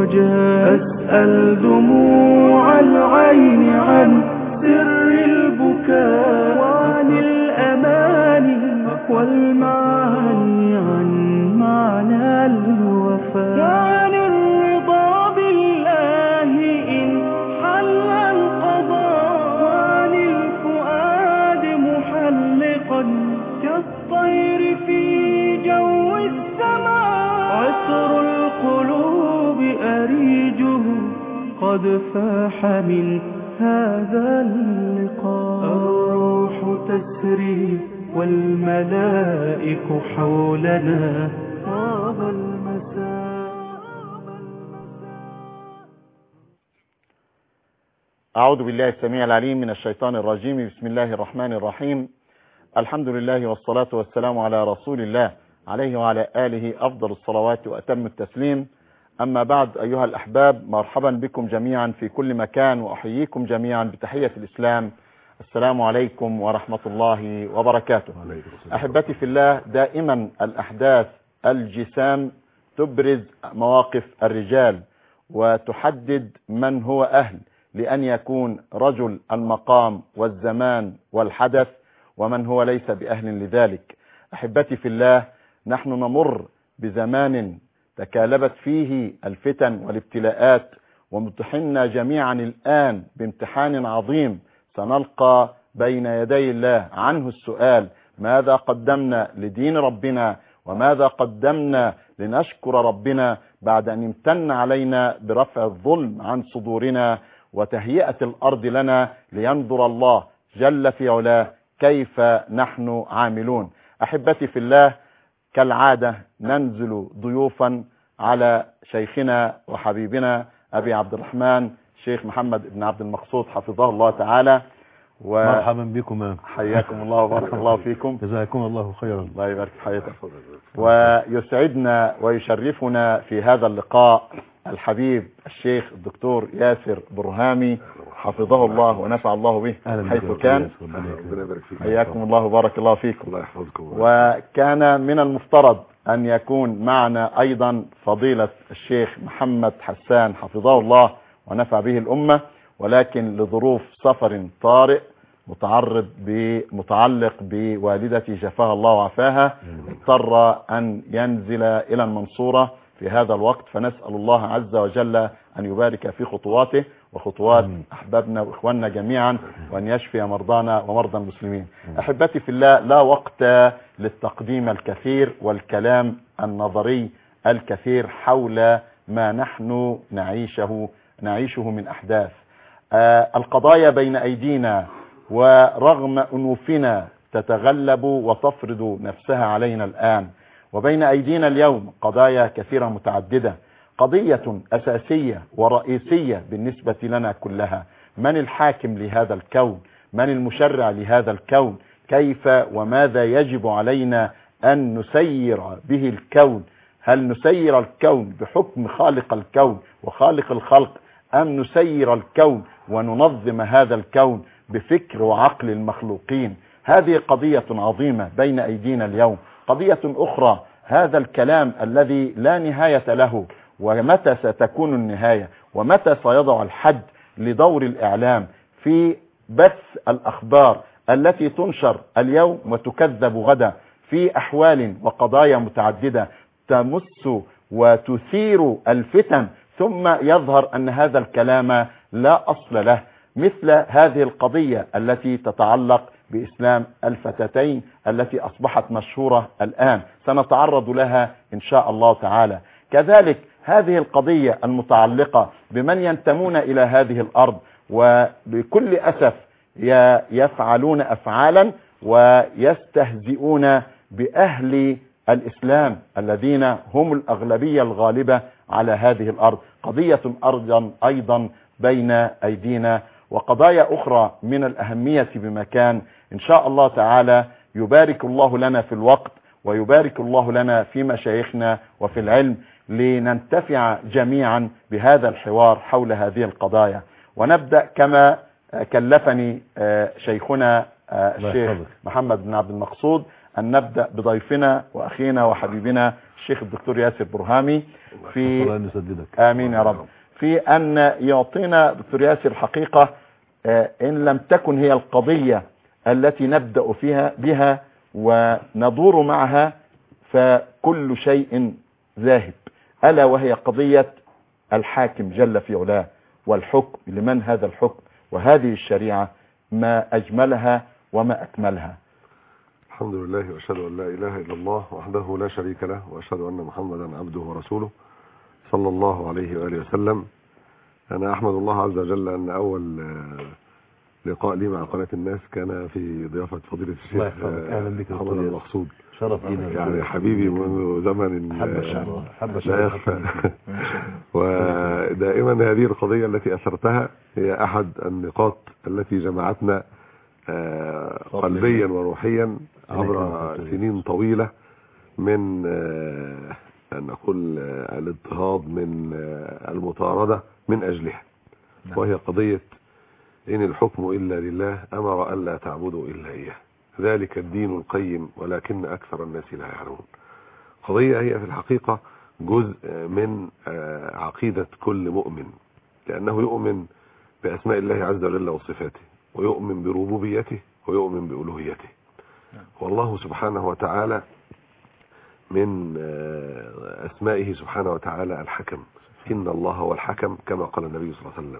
الرجاء أسأل دموع العين عن سر البكاء وعن الأماني والمعاني عن معنى الوفاء وعن الرضا بالله إن حل القضاء وعن الفؤاد محلقا كالطير في جو السماء عطر القلوب أريجه قد فاح من هذا اللقاء الروح تسري والملائك حولنا طاب المساء أعوذ بالله السميع العليم من الشيطان الرجيم بسم الله الرحمن الرحيم الحمد لله والصلاة والسلام على رسول الله عليه وعلى آله أفضل الصلوات وأتم التسليم أما بعد أيها الأحباب مرحبا بكم جميعا في كل مكان وأحييكم جميعا بتحية الإسلام السلام عليكم ورحمة الله وبركاته أحبتي في الله دائما الأحداث الجسام تبرز مواقف الرجال وتحدد من هو أهل لأن يكون رجل المقام والزمان والحدث ومن هو ليس بأهل لذلك أحبتي في الله نحن نمر بزمان تكالبت فيه الفتن والابتلاءات وامتحنا جميعا الآن بامتحان عظيم سنلقى بين يدي الله عنه السؤال ماذا قدمنا لدين ربنا وماذا قدمنا لنشكر ربنا بعد أن امتن علينا برفع الظلم عن صدورنا وتهيئة الأرض لنا لينظر الله جل في علاه كيف نحن عاملون أحبتي في الله كالعادة ننزل ضيوفا على شيخنا وحبيبنا أبي عبد الرحمن شيخ محمد بن عبد المقصود حفظه الله تعالى مرحبا بكم وحياكم الله وبارك الله فيكم جزاكم الله خيرا الله يبارك في حياتك ويسعدنا ويشرفنا في هذا اللقاء الحبيب الشيخ الدكتور ياسر برهامي حفظه الله ونفع الله به أهلا حيث بك. كان ربنا يبارك فيك حياكم الله وبارك الله فيكم الله يحفظكم وكان من المفترض أن يكون معنا أيضا فضيلة الشيخ محمد حسان حفظه الله ونفع به الأمة ولكن لظروف سفر طارئ متعرض بمتعلق بوالدتي شفاها الله وعافاها اضطر أن ينزل إلى المنصورة في هذا الوقت فنسأل الله عز وجل أن يبارك في خطواته وخطوات آمين. أحبابنا وإخواننا جميعا وأن يشفي مرضانا ومرضى المسلمين أحبتي في الله لا وقت للتقديم الكثير والكلام النظري الكثير حول ما نحن نعيشه نعيشه من أحداث آه، القضايا بين أيدينا ورغم أنوفنا تتغلب وتفرض نفسها علينا الآن وبين أيدينا اليوم قضايا كثيرة متعددة قضية أساسية ورئيسية بالنسبة لنا كلها من الحاكم لهذا الكون من المشرع لهذا الكون كيف وماذا يجب علينا أن نسير به الكون هل نسير الكون بحكم خالق الكون وخالق الخلق أم نسير الكون وننظم هذا الكون بفكر وعقل المخلوقين هذه قضية عظيمة بين أيدينا اليوم قضية أخرى هذا الكلام الذي لا نهاية له ومتى ستكون النهاية ومتى سيضع الحد لدور الإعلام في بث الأخبار التي تنشر اليوم وتكذب غدا في أحوال وقضايا متعددة تمس وتثير الفتن ثم يظهر أن هذا الكلام لا أصل له مثل هذه القضية التي تتعلق بإسلام الفتاتين التي أصبحت مشهورة الآن سنتعرض لها إن شاء الله تعالى كذلك هذه القضية المتعلقة بمن ينتمون إلى هذه الأرض وبكل أسف ي- يفعلون أفعالا ويستهزئون بأهل الإسلام الذين هم الأغلبية الغالبة على هذه الأرض قضية أرضا أيضا بين أيدينا وقضايا أخرى من الأهمية بمكان إن شاء الله تعالى يبارك الله لنا في الوقت ويبارك الله لنا في مشايخنا وفي العلم لننتفع جميعا بهذا الحوار حول هذه القضايا ونبدأ كما كلفني شيخنا الله الشيخ يحفظك. محمد بن عبد المقصود أن نبدأ بضيفنا وأخينا وحبيبنا الشيخ الدكتور ياسر برهامي في الله أن يسددك آمين يا رب في أن يعطينا دكتور ياسر حقيقة آه، إن لم تكن هي القضية التي نبدأ فيها بها وندور معها فكل شيء ذاهب ألا وهي قضية الحاكم جل في علاه والحكم لمن هذا الحكم وهذه الشريعة ما أجملها وما أكملها الحمد لله واشهد ان لا اله الا الله وحده لا شريك له واشهد ان محمدا عبده ورسوله صلى الله عليه واله وسلم انا احمد الله عز وجل ان اول آه، لقاء لي مع قناه الناس كان في ضيافه فضيله الله الشيخ يحفظك. آه، أهلا بك يا محمد دكتور ياسر. المقصود شرف لينا يعني حبيبي منذ زمن حب آه، الشرف حب لا الشرف يخفى ودائما هذه القضية التي أثرتها هي أحد النقاط التي جمعتنا آه، قلبيا وروحيا عبر سنين طويلة من آه، أن نقول آه، الاضطهاد من آه، المطاردة من أجلها وهي قضية إن الحكم إلا لله أمر ألا تعبدوا إلا إياه ذلك الدين القيم ولكن أكثر الناس لا يعلمون قضية هي في الحقيقة جزء من آه، عقيدة كل مؤمن لأنه يؤمن بأسماء الله عز وجل وصفاته ويؤمن بربوبيته ويؤمن بألوهيته والله سبحانه وتعالى من آه، أسمائه سبحانه وتعالى الحكم إن الله هو الحكم كما قال النبي صلى الله عليه وسلم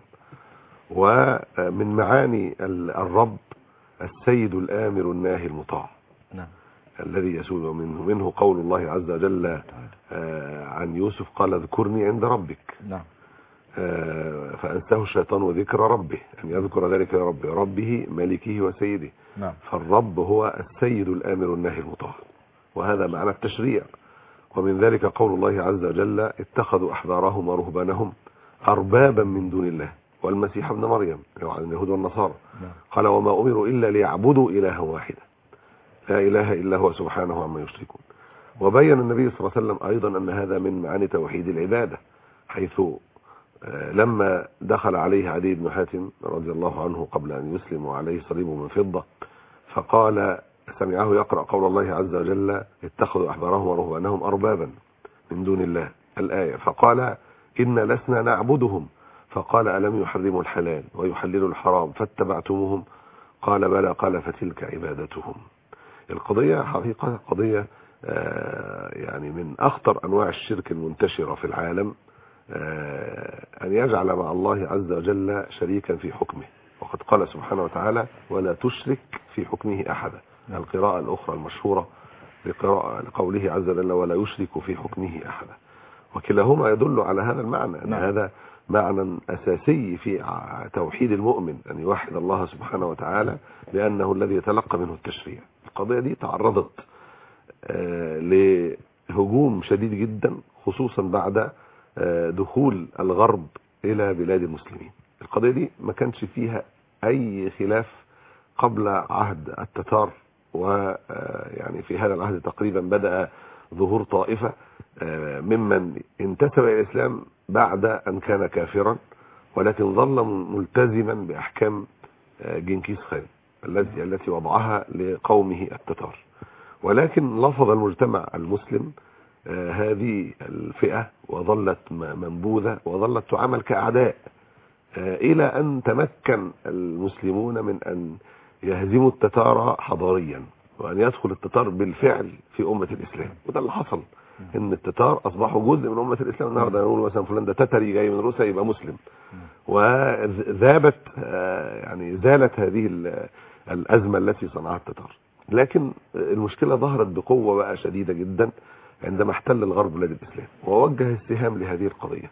ومن معاني ال- الرب السيد الآمر الناهي المطاع نعم الذي يسود منه منه قول الله عز وجل آه، عن يوسف قال اذكرني عند ربك نعم آه، فأنساه الشيطان ذكر ربه أن يذكر ذلك لربه ربه ملكه وسيده نعم فالرب هو السيد الآمر الناهي المطاع وهذا معنى التشريع ومن ذلك قول الله عز وجل اتخذوا أحبارهم ورهبانهم أربابا من دون الله والمسيح ابن مريم عن اليهود والنصارى نعم. قال وما أمروا إلا ليعبدوا إلها واحدا لا إله إلا هو سبحانه عما يشركون وبين النبي صلى الله عليه وسلم أيضا أن هذا من معاني توحيد العبادة حيث آه، لما دخل عليه عدي بن حاتم رضي الله عنه قبل أن يسلم وعليه صليب من فضة فقال سمعه يقرأ قول الله عز وجل اتخذوا أحبارهم ورهبانهم أربابا من دون الله الآية فقال إن لسنا نعبدهم فقال ألم يحرموا الحلال ويحللوا الحرام فاتبعتموهم قال بلى قال فتلك عبادتهم القضية حقيقة قضية آه، يعني من أخطر أنواع الشرك المنتشرة في العالم آه، أن يجعل مع الله عز وجل شريكا في حكمه وقد قال سبحانه وتعالى ولا تشرك في حكمه أحدا القراءة الأخرى المشهورة لقراءة لقوله عز وجل ولا يشرك في حكمه أحدا وكلاهما يدل على هذا المعنى أن نعم. هذا معنى أساسي في ع- توحيد المؤمن أن يوحد الله سبحانه وتعالى لأنه الذي يتلقى منه التشريع القضية دي تعرضت آه، لهجوم شديد جدا خصوصا بعد آه، دخول الغرب إلى بلاد المسلمين القضية دي ما كانش فيها أي خلاف قبل عهد التتار ويعني في هذا العهد تقريبا بدأ ظهور طائفة آه، ممن انتسب إلى الإسلام بعد أن كان كافرا ولكن ظل ملتزما بأحكام آه، جنكيز خان التي التي وضعها لقومه التتار ولكن لفظ المجتمع المسلم آه، هذه الفئة وظلت م- منبوذة وظلت تعامل كأعداء آه، إلى أن تمكن المسلمون من أن يهزموا التتار حضاريا وأن يدخل التتار بالفعل في أمة الإسلام وده اللي حصل إن التتار أصبحوا جزء من أمة الإسلام النهارده نقول مثلا فلان ده تتري جاي من روسيا يبقى مسلم وذابت آه، يعني زالت هذه ال- الأزمة التي صنعها التتار لكن المشكلة ظهرت بقوة بقى شديدة جدا عندما احتل الغرب بلاد الإسلام ووجه السهام لهذه القضية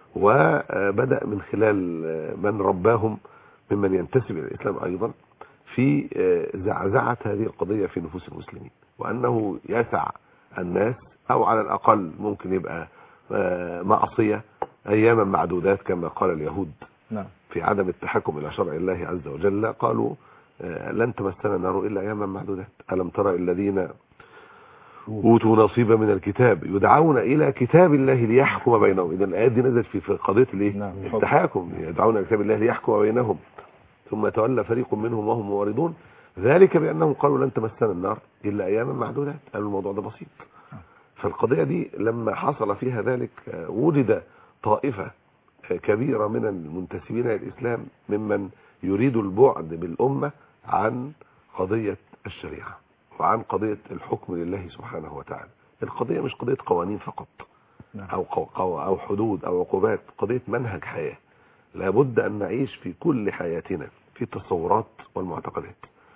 وبدأ من خلال من رباهم ممن ينتسب إلى الإسلام أيضا في زعزعة هذه القضية في نفوس المسلمين وأنه يسع الناس أو على الأقل ممكن يبقى معصية أياما معدودات كما قال اليهود نعم في عدم التحكم إلى شرع الله عز وجل قالوا آه، لن تمسنا النار إلا أياما معدودات ألم ترى الذين أوتوا نصيبا من الكتاب يدعون إلى كتاب الله ليحكم بينهم إذا الآيات دي نزلت في في قضية الإيه؟ نعم. التحاكم يدعون إلى كتاب الله ليحكم بينهم ثم تولى فريق منهم وهم معرضون ذلك بأنهم قالوا لن تمسنا النار إلا أياما معدودات قالوا الموضوع ده بسيط فالقضية دي لما حصل فيها ذلك آه، وجد طائفة آه، كبيرة من المنتسبين للإسلام ممن يريد البعد بالأمة عن قضية الشريعة وعن قضية الحكم لله سبحانه وتعالى القضية مش قضية قوانين فقط نعم. أو, قو قو أو حدود أو عقوبات قضية منهج حياة لابد أن نعيش في كل حياتنا في التصورات والمعتقدات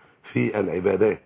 في العبادات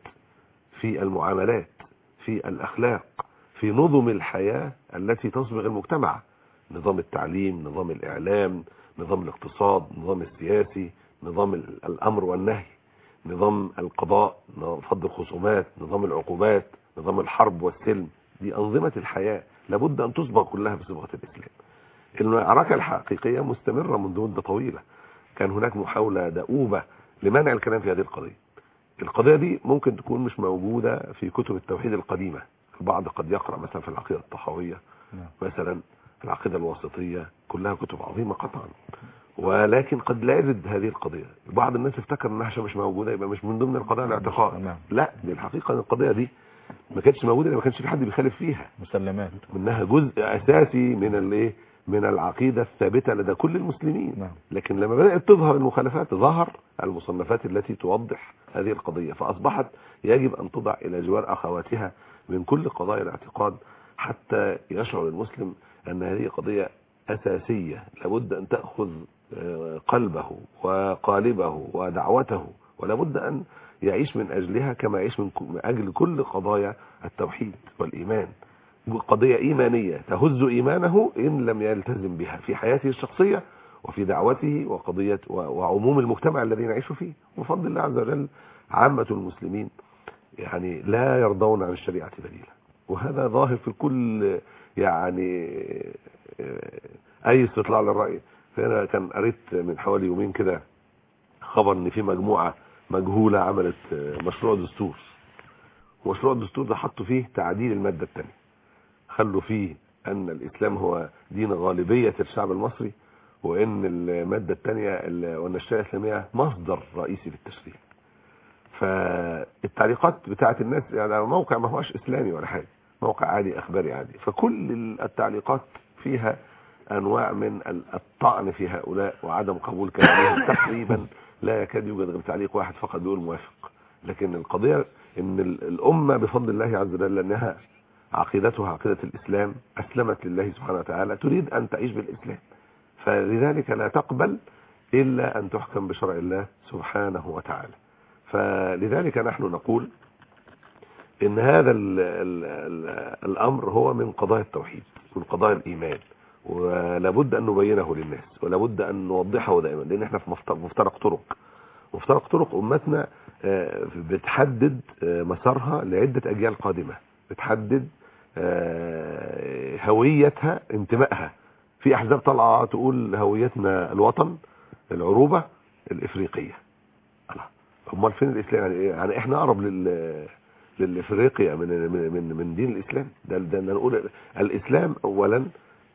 في المعاملات في الأخلاق في نظم الحياة التي تصبغ المجتمع نظام التعليم نظام الإعلام نظام الاقتصاد نظام السياسي نظام ال- الأمر والنهي نظام القضاء نظام فض الخصومات نظام العقوبات نظام الحرب والسلم دي أنظمة الحياة لابد أن تصبغ كلها بصبغة الإسلام المعركة الحقيقية مستمرة منذ مدة طويلة كان هناك محاولة دؤوبة لمنع الكلام في هذه القضية القضية دي ممكن تكون مش موجودة في كتب التوحيد القديمة البعض قد يقرأ مثلا في العقيدة الطحاوية نعم. مثلا العقيدة الواسطية كلها كتب عظيمة قطعا ولكن قد لا يجد هذه القضية بعض الناس افتكر انها عشان مش موجودة يبقى مش من ضمن القضايا الاعتقاد نعم. لا دي الحقيقة ان القضية دي ما كانتش موجودة لأن ما كانش في حد بيخالف فيها مسلمات منها جزء اساسي من الايه من العقيده الثابته لدى كل المسلمين نعم. لكن لما بدات تظهر المخالفات ظهر المصنفات التي توضح هذه القضيه فاصبحت يجب ان تضع الى جوار اخواتها من كل قضايا الاعتقاد حتى يشعر المسلم ان هذه قضيه اساسيه لابد ان تاخذ آه، قلبه وقالبه ودعوته ولابد ان يعيش من اجلها كما يعيش من ك- من اجل كل قضايا التوحيد والايمان قضية إيمانية تهز إيمانه إن لم يلتزم بها في حياته الشخصية وفي دعوته وقضية و- وعموم المجتمع الذي نعيش فيه وبفضل الله عز وجل عامة المسلمين يعني لا يرضون عن الشريعة بديلا وهذا ظاهر في كل يعني آه، أي استطلاع للرأي فأنا كان قريت من حوالي يومين كده خبر إن في مجموعة مجهولة عملت آه، مشروع دستور ومشروع الدستور ده حطوا فيه تعديل المادة الثانية خلوا فيه أن الإسلام هو دين غالبية الشعب المصري وأن المادة الثانية ال- وأن الشريعة الإسلامية مصدر رئيسي للتشريع فالتعليقات بتاعت الناس يعني موقع ما هوش إسلامي ولا حاجة موقع عادي أخباري عادي فكل التعليقات فيها أنواع من ال- الطعن في هؤلاء وعدم قبول كلامهم تقريبا لا يكاد يوجد غير تعليق واحد فقط بيقول موافق لكن القضية ان ال- الامة بفضل الله عز وجل انها عقيدتها عقيدة الاسلام اسلمت لله سبحانه وتعالى تريد ان تعيش بالاسلام فلذلك لا تقبل الا ان تحكم بشرع الله سبحانه وتعالى فلذلك نحن نقول ان هذا ال ال ال الامر هو من قضايا التوحيد من قضايا الايمان ولابد ان نبينه للناس ولابد ان نوضحه دائما لان احنا في مفترق, مفترق طرق مفترق طرق امتنا آه، بتحدد آه، مسارها لعدة اجيال قادمة بتحدد آه، هويتها انتمائها في احزاب طالعه تقول هويتنا الوطن العروبة الافريقية الله امال فين الاسلام يعني إيه؟ يعني احنا اقرب لل للافريقيا من من من, من دين الاسلام ده ده نقول الاسلام اولا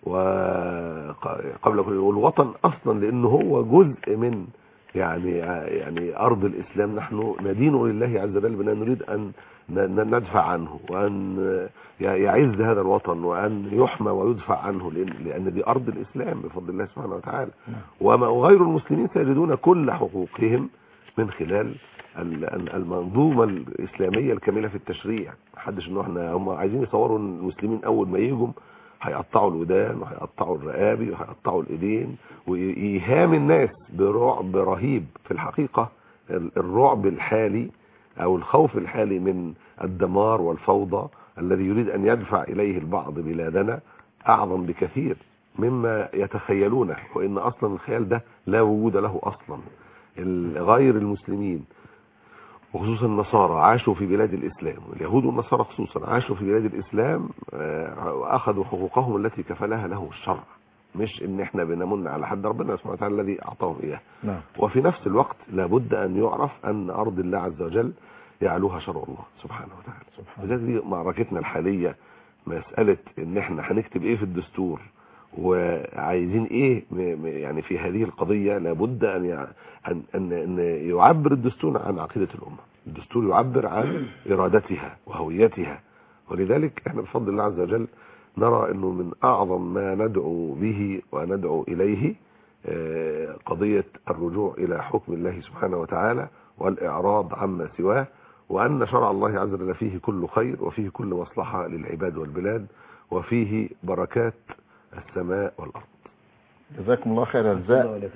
وقبل كل والوطن اصلا لانه هو جزء من يعني يعني ارض الاسلام نحن ندين لله عز وجل بان نريد ان ن- ندفع عنه وان يعز هذا الوطن وان يحمى ويدفع عنه لان لان دي ارض الاسلام بفضل الله سبحانه وتعالى وما- وغير المسلمين سيجدون كل حقوقهم من خلال ال- ال- المنظومه الاسلاميه الكامله في التشريع محدش ان احنا هم عايزين يصوروا إن المسلمين اول ما يجوا هيقطعوا الودان وهيقطعوا الرقابي وهيقطعوا الايدين وايهام الناس برعب رهيب في الحقيقه ال- الرعب الحالي او الخوف الحالي من الدمار والفوضى الذي يريد ان يدفع اليه البعض بلادنا اعظم بكثير مما يتخيلونه وان اصلا الخيال ده لا وجود له اصلا ال- غير المسلمين وخصوصا النصارى عاشوا في بلاد الإسلام اليهود والنصارى خصوصا عاشوا في بلاد الإسلام آه، وأخذوا حقوقهم التي كفلها له الشرع مش ان احنا بنمن على حد ربنا سبحانه وتعالى الذي اعطاهم اياه نعم وفي نفس الوقت لابد ان يعرف ان ارض الله عز وجل يعلوها شرع الله سبحانه وتعالى سبحان وذلك دي معركتنا الحالية مسألة ان احنا هنكتب ايه في الدستور وعايزين ايه م- م- يعني في هذه القضية لابد ان يع- ان ان, أن يعبر الدستور عن عقيدة الامة الدستور يعبر عن ارادتها وهويتها ولذلك احنا بفضل الله عز وجل نرى انه من اعظم ما ندعو به وندعو اليه آه، قضية الرجوع الى حكم الله سبحانه وتعالى والاعراض عما سواه وان شرع الله عز وجل فيه كل خير وفيه كل مصلحة للعباد والبلاد وفيه بركات السماء والارض جزاكم الله خير الجزاء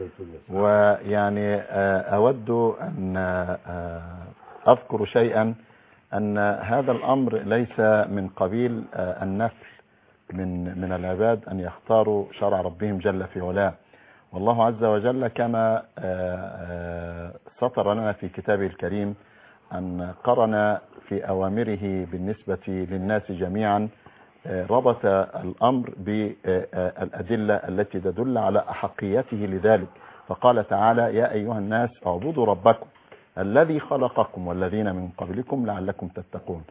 ويعني آه، أود أن آه، أذكر شيئا أن هذا الأمر ليس من قبيل آه، النفل من من العباد أن يختاروا شرع ربهم جل في علاه والله عز وجل كما آه، آه، سطر لنا في كتابه الكريم أن قرن في أوامره بالنسبة للناس جميعا آه، ربط الأمر بالأدلة التي تدل على أحقيته لذلك فقال تعالى يا أيها الناس اعبدوا ربكم الذي خلقكم والذين من قبلكم لعلكم تتقون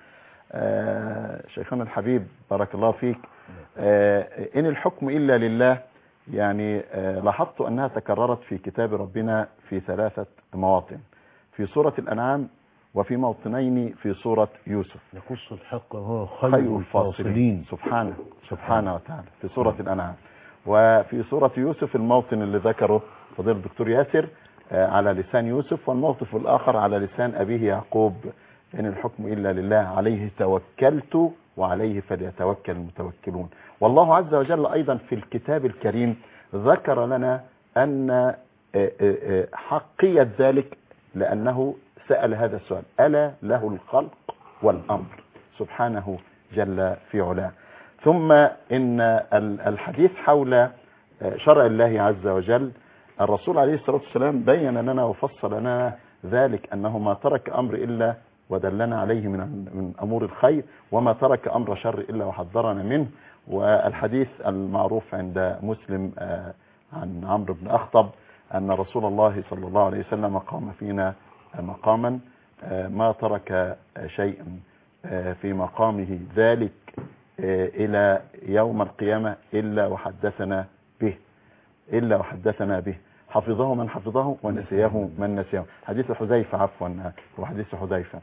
آه، شيخنا الحبيب بارك الله فيك آه، إن الحكم إلا لله يعني آه، لاحظت أنها تكررت في كتاب ربنا في ثلاثة مواطن في سورة الأنعام وفي موطنين في سورة يوسف يقص الحق وهو خير خير الفاصلين الفاصلين سبحانه سبحانه وتعالى في سورة الأنعام وفي سورة يوسف الموطن اللي ذكره فضيل الدكتور ياسر آه، على لسان يوسف والموقف الآخر على لسان أبيه يعقوب إن الحكم إلا لله عليه توكلت وعليه فليتوكل المتوكلون والله عز وجل أيضا في الكتاب الكريم ذكر لنا أن آه، آه، آه، حقية ذلك لأنه سأل هذا السؤال ألا له الخلق والأمر سبحانه جل في علاه ثم إن ال- الحديث حول آه، شرع الله عز وجل الرسول عليه الصلاة والسلام بين لنا وفصل لنا ذلك أنه ما ترك أمر إلا ودلنا عليه من من أمور الخير وما ترك أمر شر إلا وحذرنا منه والحديث المعروف عند مسلم آه، عن عمرو بن أخطب أن رسول الله صلى الله عليه وسلم قام فينا مقاما آه، ما ترك آه، شيئا آه، في مقامه ذلك آه، إلى يوم القيامة إلا وحدثنا به إلا وحدثنا به حفظه من حفظه ونسيه من نسيه حديث حذيفة عفوا هو حديث حذيفة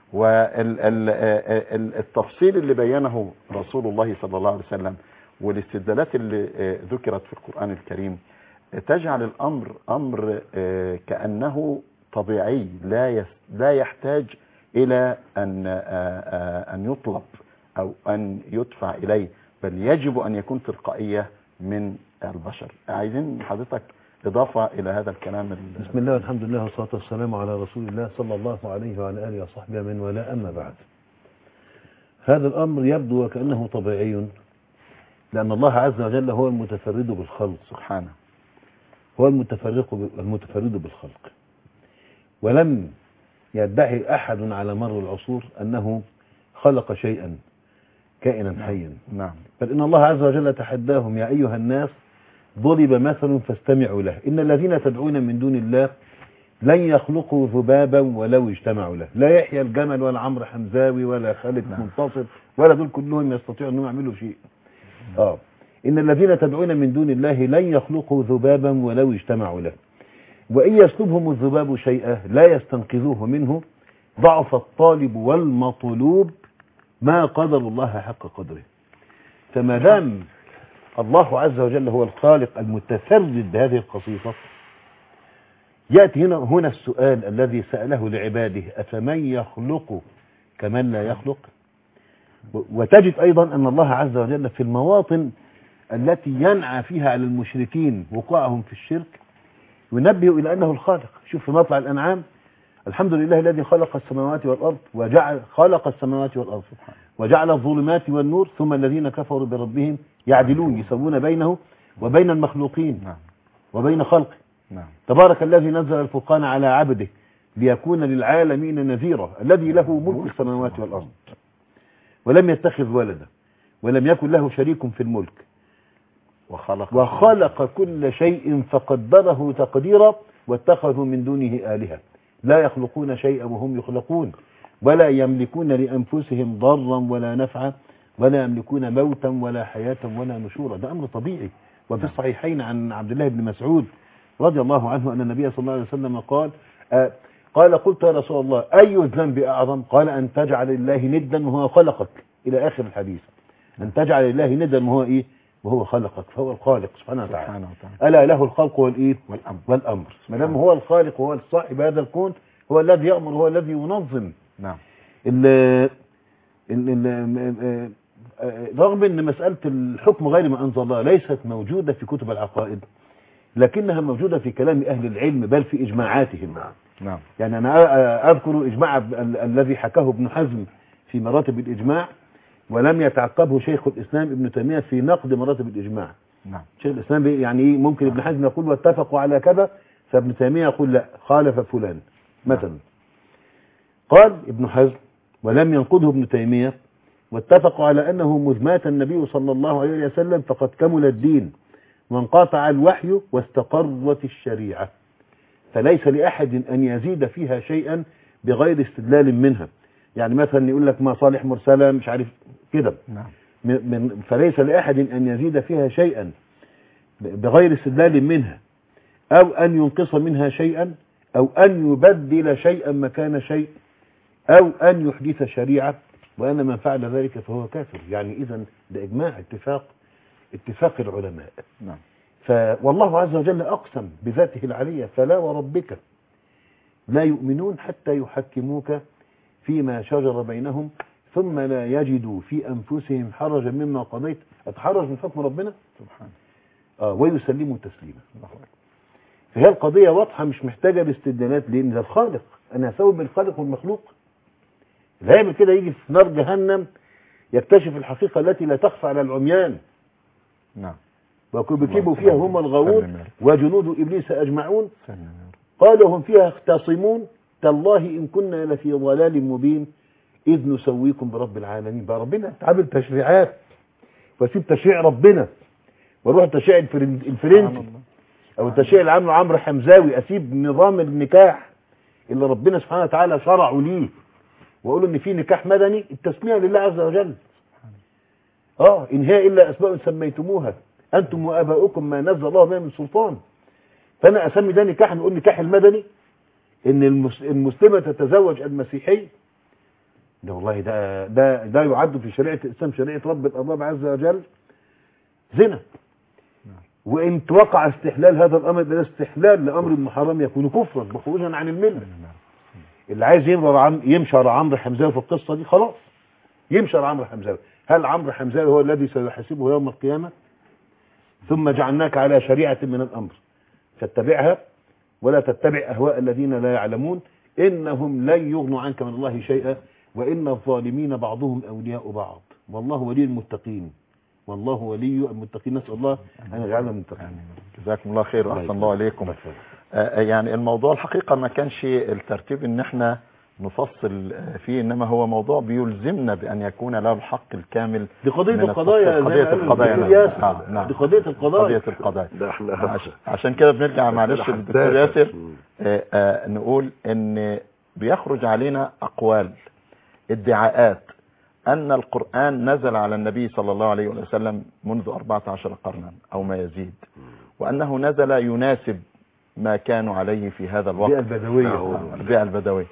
والتفصيل اللي بينه رسول الله صلى الله عليه وسلم والاستدلالات اللي آه، ذكرت في القرآن الكريم آه، تجعل الأمر أمر آه، كأنه طبيعي لا يس- لا يحتاج إلى أن آه، آه، أن يطلب أو أن يدفع إليه بل يجب أن يكون تلقائية من البشر عايزين حضرتك إضافة إلى هذا الكلام ال- بسم الله والحمد لله والصلاة والسلام على رسول الله صلى الله عليه وعلى آله وصحبه من ولا أما بعد هذا الأمر يبدو وكأنه طبيعي لأن الله عز وجل هو المتفرد بالخلق سبحانه هو المتفرق ب- المتفرد بالخلق ولم يدعي أحد على مر العصور أنه خلق شيئا كائنا حيا نعم بل إن الله عز وجل تحداهم يا أيها الناس ضرب مثل فاستمعوا له إن الذين تدعون من دون الله لن يخلقوا ذبابا ولو اجتمعوا له لا يحيى الجمل ولا عمرو حمزاوي ولا خالد نعم. منتصر ولا دول كلهم يستطيعوا أنهم يعملوا شيء آه. إن الذين تدعون من دون الله لن يخلقوا ذبابا ولو اجتمعوا له وإن يسلبهم الذباب شيئا لا يستنقذوه منه ضعف الطالب والمطلوب ما قدر الله حق قدره فما دام الله عز وجل هو الخالق المتفرد بهذه الخصيصة يأتي هنا هنا السؤال الذي سأله لعباده أفمن يخلق كمن لا يخلق و- وتجد أيضا أن الله عز وجل في المواطن التي ينعى فيها على المشركين وقوعهم في الشرك ينبه إلى أنه الخالق شوف في مطلع الأنعام الحمد لله الذي خلق السماوات والأرض وجعل خلق السماوات والأرض وجعل الظلمات والنور ثم الذين كفروا بربهم يعدلون يسوون بينه وبين المخلوقين نعم وبين خلقه نعم تبارك الذي نزل الفرقان على عبده ليكون للعالمين نذيرا الذي له ملك السماوات والأرض ولم يتخذ ولدا ولم يكن له شريك في الملك وخلق وخلق كل شيء فقدره تقديرا واتخذوا من دونه آلهة لا يخلقون شيئا وهم يخلقون ولا يملكون لأنفسهم ضرا ولا نفعا ولا يملكون موتا ولا حياة ولا نشورا ده أمر طبيعي وفي الصحيحين عن عبد الله بن مسعود رضي الله عنه أن النبي صلى الله عليه وسلم قال آه قال قلت يا رسول الله أي الذنب أعظم قال أن تجعل الله ندا وهو خلقك الى اخر الحديث ان تجعل لله ندا وهو ايه وهو خلقك فهو الخالق سبحانه وتعالى سبحانه وتعالى الا له الخلق والايه والأمر والامر ما دام هو الخالق وهو صاحب هذا الكون هو الذي يامر هو الذي ينظم نعم ال ال ال آه، رغم ان مسألة الحكم غير ما انزل الله ليست موجودة في كتب العقائد لكنها موجودة في كلام اهل العلم بل في اجماعاتهم نعم يعني انا أ- اذكر اجماع ال- الذي حكاه ابن حزم في مراتب الاجماع ولم يتعقبه شيخ الاسلام ابن تيمية في نقد مراتب الاجماع نعم شيخ الاسلام بي- يعني إيه ممكن ابن حزم يقول واتفقوا على كذا فابن تيمية يقول لا خالف فلان مثلا قال ابن حزم ولم ينقضه ابن تيمية واتفقوا على أنه مذ مات النبي صلى الله عليه وسلم فقد كمل الدين وانقطع الوحي واستقرت الشريعة فليس لأحد أن يزيد فيها شيئا بغير استدلال منها يعني مثلا يقول لك ما صالح مرسلة مش عارف كده نعم من من- فليس لأحد أن يزيد فيها شيئا ب- بغير استدلال منها أو أن ينقص منها شيئا أو أن يبدل شيئا مكان شيء أو أن يحدث شريعة وأن من فعل ذلك فهو كافر يعني إذا ده إجماع اتفاق اتفاق العلماء نعم ف والله عز وجل أقسم بذاته العلية فلا وربك لا يؤمنون حتى يحكموك فيما شجر بينهم ثم لا يجدوا في أنفسهم حرجا مما قضيت أتحرج من حكم ربنا سبحان آه ويسلموا تسليما الله أكبر. فهي القضية واضحة مش محتاجة لاستدلالات لأن ده الخالق أنا هسوي بين الخالق والمخلوق اللي هيعمل كده يجي في نار جهنم يكتشف الحقيقة التي لا تخفى على العميان نعم وكبكبوا فيها هم الغاوون سلم يا رب. وجنود إبليس أجمعون سلم يا رب. قالوا هم فيها يختصمون تالله إن كنا لفي ضلال مبين إذ نسويكم برب العالمين بقى ربنا تعمل تشريعات واسيب تشريع ربنا واروح التشريع الفرن- سبحان الفرنسي الله. او التشريع اللي عامله عمرو حمزاوي اسيب نظام النكاح اللي ربنا سبحانه وتعالى شرعه ليه واقول ان في نكاح مدني التسميه لله عز وجل اه ان هي الا اسماء سميتموها انتم واباؤكم ما نزل الله بها من سلطان فانا اسمي ده نكاح نقول نكاح المدني ان المس- المسلمه تتزوج المسيحي ده والله ده ده ده يعد في شريعه الاسلام شريعه رب الارباب عز وجل زنا وان وقع استحلال هذا الامر ده استحلال لامر محرم يكون كفرا وخروجا عن المله اللي عايز يمشي عم يمشي عمرو حمزاوي في القصه دي خلاص يمشي عمرو حمزاوي هل عمرو حمزاوي هو الذي سيحاسبه يوم القيامه ثم جعلناك على شريعه من الامر فاتبعها ولا تتبع اهواء الذين لا يعلمون انهم لن يغنوا عنك من الله شيئا وان الظالمين بعضهم اولياء بعض والله ولي المتقين والله ولي المتقين نسال الله ان يجعلنا من المتقين آمين. جزاكم الله خير الله واحسن الله عليكم الله يخليك. آه، يعني الموضوع الحقيقة ما كانش الترتيب ان احنا نفصل آه، فيه انما هو موضوع بيلزمنا بان يكون له الحق الكامل دي قضية من القضايا التفصيل. زي قضية ما قال القضايا الدكتور نعم. ياسر. آه، نعم. دي قضية القضايا قضية القضايا ده احنا عش- عشان كده بنرجع معلش مسألة للدكتور حساسة. ياسر مم. آه، آه، نقول ان بيخرج علينا اقوال ادعاءات ان القرآن نزل على النبي صلى الله عليه وسلم منذ 14 قرنا او ما يزيد وانه نزل يناسب ما كانوا عليه في هذا الوقت البيئة البدوية آه، البيئة البدوية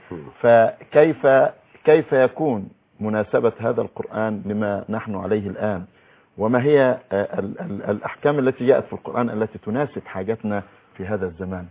فكيف كيف يكون مناسبة هذا القرآن لما نحن عليه الآن وما هي آه، ال- ال- الأحكام التي جاءت في القرآن التي تناسب حاجتنا في هذا الزمان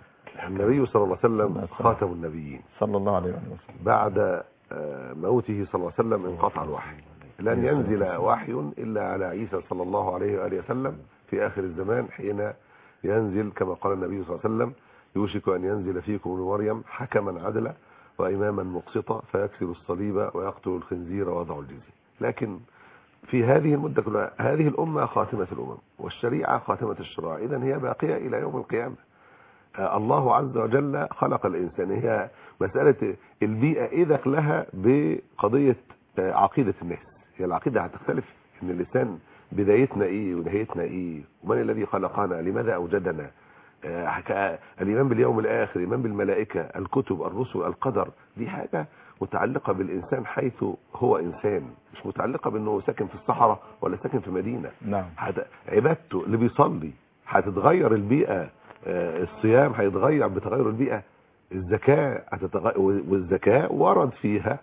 النبي صلى الله عليه وسلم الله خاتم النبيين صلى الله عليه وسلم بعد آه، موته صلى الله عليه وسلم انقطع الوحي لن ينزل وحي إلا على عيسى صلى الله عليه وآله وسلم في آخر الزمان حين ينزل كما قال النبي صلى الله عليه وسلم يوشك أن ينزل فيكم ابن مريم حكما عدلا وإماما مقسطا فيكسر الصليب ويقتل الخنزير ويضع الجزية لكن في هذه المدة كلها هذه الأمة خاتمة الأمم والشريعة خاتمة الشرائع إذا هي باقية إلى يوم القيامة آه، الله عز وجل خلق الإنسان هي مسألة البيئة إذا لها بقضية آه، عقيدة الناس هي العقيدة هتختلف إن الإنسان بدايتنا إيه ونهايتنا إيه ومن الذي خلقنا لماذا أوجدنا آه، حكا- الإيمان باليوم الآخر الإيمان بالملائكة الكتب الرسل القدر دي حاجة متعلقة بالإنسان حيث هو إنسان مش متعلقة بأنه ساكن في الصحراء ولا ساكن في مدينة نعم هت- عبادته اللي بيصلي هتتغير البيئة آه، الصيام هيتغير بتغير البيئة الزكاة هتتغير والزكاة ورد فيها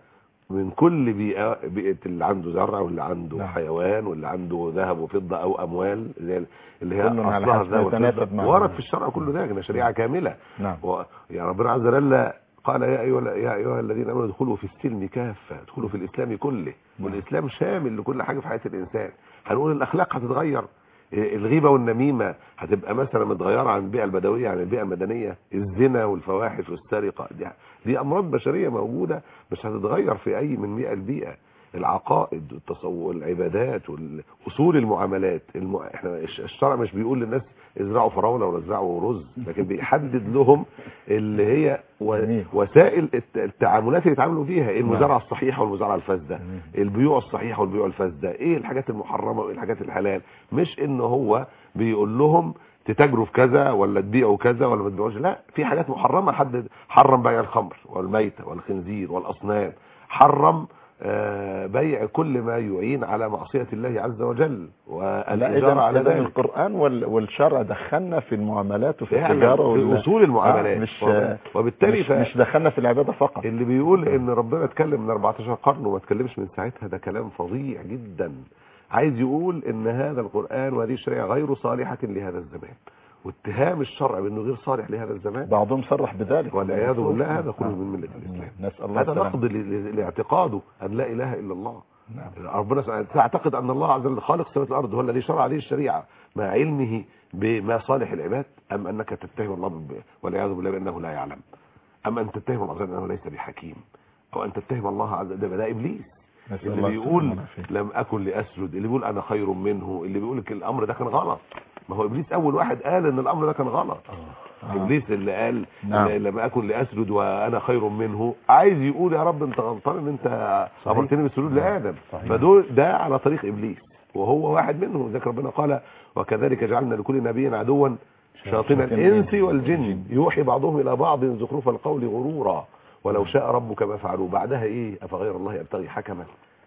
من كل بيئة بيئة اللي عنده زرع واللي عنده نعم. حيوان واللي عنده ذهب وفضة أو أموال زي اللي هي كل على أصلها حسب الذهب يتناسب والفضة مع- ورد في الشرع كله ده إن شريعة كاملة نعم و... يا ربنا عز وجل قال يا أيها يا أيها الذين آمنوا ادخلوا في السلم كافة ادخلوا في الإسلام كله والإسلام شامل لكل حاجة في حياة الإنسان هنقول الأخلاق هتتغير الغيبة والنميمة هتبقى مثلا متغيرة عن البيئة البدوية عن البيئة المدنية الزنا والفواحش والسرقة دي, دي أمراض بشرية موجودة مش هتتغير في أي من بيئة لبيئة العقائد والتصور العبادات واصول المعاملات الم... احنا الش- الشرع مش بيقول للناس ازرعوا فراوله ولا ازرعوا رز لكن بيحدد لهم اللي هي و... جميل. وسائل الت- التعاملات اللي يتعاملوا بيها ايه المزارعه الصحيحه والمزارعه الفاسده البيوع الصحيحه والبيوع الفاسده ايه الحاجات المحرمه وايه الحاجات الحلال مش ان هو بيقول لهم تتاجروا في كذا ولا تبيعوا كذا ولا ما تبيعوش لا في حاجات محرمه حدد حرم بيع الخمر والميته والخنزير والاصنام حرم آه، بيع كل ما يعين على معصية الله عز وجل لا والإجارة إذا على إذا ذلك القرآن وال- والشرع دخلنا في المعاملات وفي فعلا التجارة في وال- أصول المعاملات آه، مش وب- وبالتالي مش, ف... مش دخلنا في العبادة فقط اللي بيقول ان ربنا اتكلم من 14 قرن وما اتكلمش من ساعتها ده كلام فظيع جدا عايز يقول ان هذا القرآن وهذه الشريعة غير صالحة لهذا الزمان واتهام الشرع بانه غير صالح لهذا الزمان بعضهم صرح بذلك والعياذ بالله هذا كله آه. من ملة الإسلام نسأل الله هذا السلامة. نقد ل- ل- لاعتقاده ان لا اله الا الله نعم. ربنا سبحانه تعتقد ان الله عز وجل خالق السماوات والارض هو الذي شرع هذه الشريعه مع علمه بما صالح العباد ام انك تتهم الله ب- والعياذ بالله بانه لا يعلم ام ان تتهم الله عز وجل انه ليس بحكيم او ان تتهم الله عز وجل ده ده ابليس نسأل اللي الله بيقول السلامة والعافية. لم اكن لاسجد اللي بيقول انا خير منه اللي بيقول لك الامر ده كان غلط ما هو ابليس اول واحد قال ان الامر ده كان غلط آه. ابليس اللي قال نعم. ل- لم اكن لاسجد وانا خير منه عايز يقول يا رب انت غلطان ان انت صحيح. امرتني بالسجود لادم صحيح. فدول ده على طريق ابليس وهو واحد منهم ذكر ربنا قال وكذلك جعلنا لكل نبي عدوا شياطين الانس والجن يوحي بعضهم الى بعض زخرف القول غرورا ولو شاء ربك ما فعلوا بعدها ايه افغير الله ابتغي حكما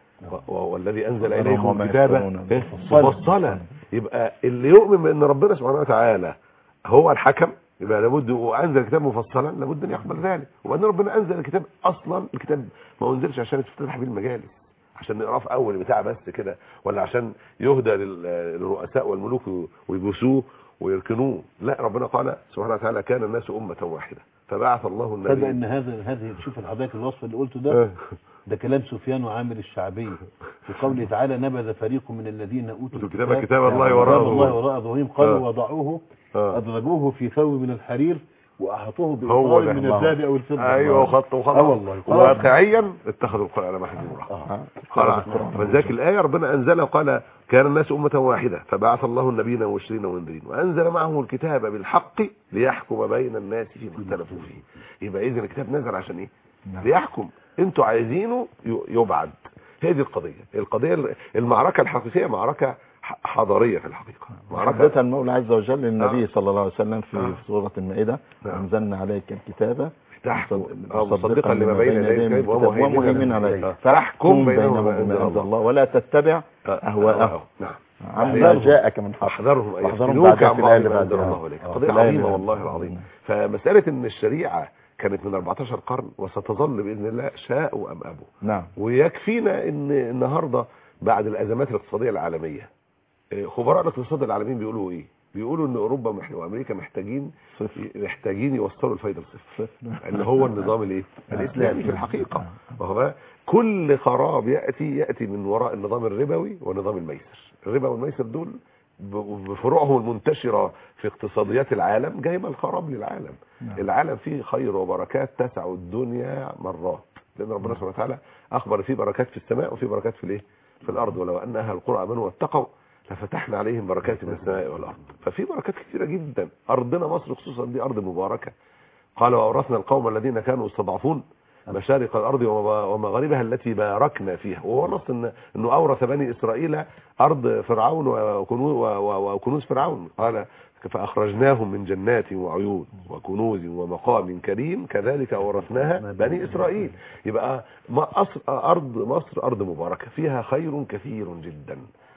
و- و- والذي انزل وهم اليكم ما كتابا يفترون إيه؟ مفصلا. مفصلا يبقى اللي يؤمن بان ربنا سبحانه وتعالى هو الحكم يبقى لابد وانزل الكتاب مفصلا لابد ان يقبل ذلك وبعدين ربنا انزل الكتاب اصلا الكتاب ما انزلش عشان تفتتح بيه المجالس عشان نقراه في اول بتاع بس كده ولا عشان يهدى لل- للرؤساء والملوك ويبوسوه ويركنوه لا ربنا قال سبحانه وتعالى كان الناس امه واحده فبعث الله تصدق النبي ان هذا هذه شوف حضرتك الوصف اللي قلته ده آه. ده كلام سفيان وعامر الشعبي في قوله تعالى نبذ فريق من الذين اوتوا الكتاب كتاب الله وراء كتاب الله ظهورهم. وراء ظهورهم قالوا آه. وضعوه آه. ادرجوه في ثوب من الحرير واحاطوه هو بإطار ده من الله. الذهب او الفضه ايوه وخط وخط اه والله واقعيا اتخذوا القران محجورا آه. خلاص فذاك الآية ربنا أنزلها وقال كان الناس أمة واحدة فبعث الله النبيين مبشرين ومنذرين وأنزل معهم الكتاب بالحق ليحكم بين الناس فيما اختلفوا فيه يبقى إذن الكتاب نزل عشان إيه؟ نعم. ليحكم أنتوا عايزينه ي- يبعد هي دي القضية القضية المعركة الحقيقية معركة ح- حضارية في الحقيقة معركة حدث المولى عز وجل للنبي آه. صلى الله عليه وسلم في آه. في سورة المائدة نعم. أنزلنا عليك الكتاب تحكم مصدق- آه، مصدقا لما بين يديك من الكتاب ومهيمن عليه آه. فاحكم بينهم بينهم بما بما أنزل أنزل الله. الله ولا تتبع أهواءهم نعم عما جاءك من حق احذرهم ان واحذرهم يفتنوك بعدها عن في بعض الآية اللي ما انزل بعدها. الله اليك آه، قضيه في الآية عظيمه اللي والله بعدها. العظيم فمساله ان الشريعه كانت من 14 قرن وستظل باذن الله شاءوا ام ابوا نعم ويكفينا ان النهارده بعد الازمات الاقتصاديه العالميه آه، خبراء الاقتصاد العالميين بيقولوا ايه بيقولوا ان اوروبا مح- وامريكا محتاجين صفر. محتاجين يوصلوا الفايده لصفر صفر. اللي هو النظام الايه الاسلامي في الحقيقه وهو بقى كل خراب ياتي ياتي من وراء النظام الربوي ونظام الميسر الربا والميسر دول ب- بفروعهم المنتشره في اقتصاديات العالم جايبه الخراب للعالم نعم. العالم فيه خير وبركات تسع الدنيا مرات لان ربنا سبحانه وتعالى اخبر فيه بركات في السماء وفي بركات في الايه في الارض ولو ان اهل القرى امنوا واتقوا لفتحنا عليهم بركات من السماء والارض ففي بركات كثيره جدا ارضنا مصر خصوصا دي ارض مباركه قال واورثنا القوم الذين كانوا يستضعفون مشارق الارض ومغ- ومغاربها التي باركنا فيها وهو نص إن انه اورث بني اسرائيل ارض فرعون وكنوز, وكنوز فرعون قال فاخرجناهم من جنات وعيون وكنوز ومقام كريم كذلك اورثناها بني اسرائيل يبقى ما أصل ارض مصر ارض مباركه فيها خير كثير جدا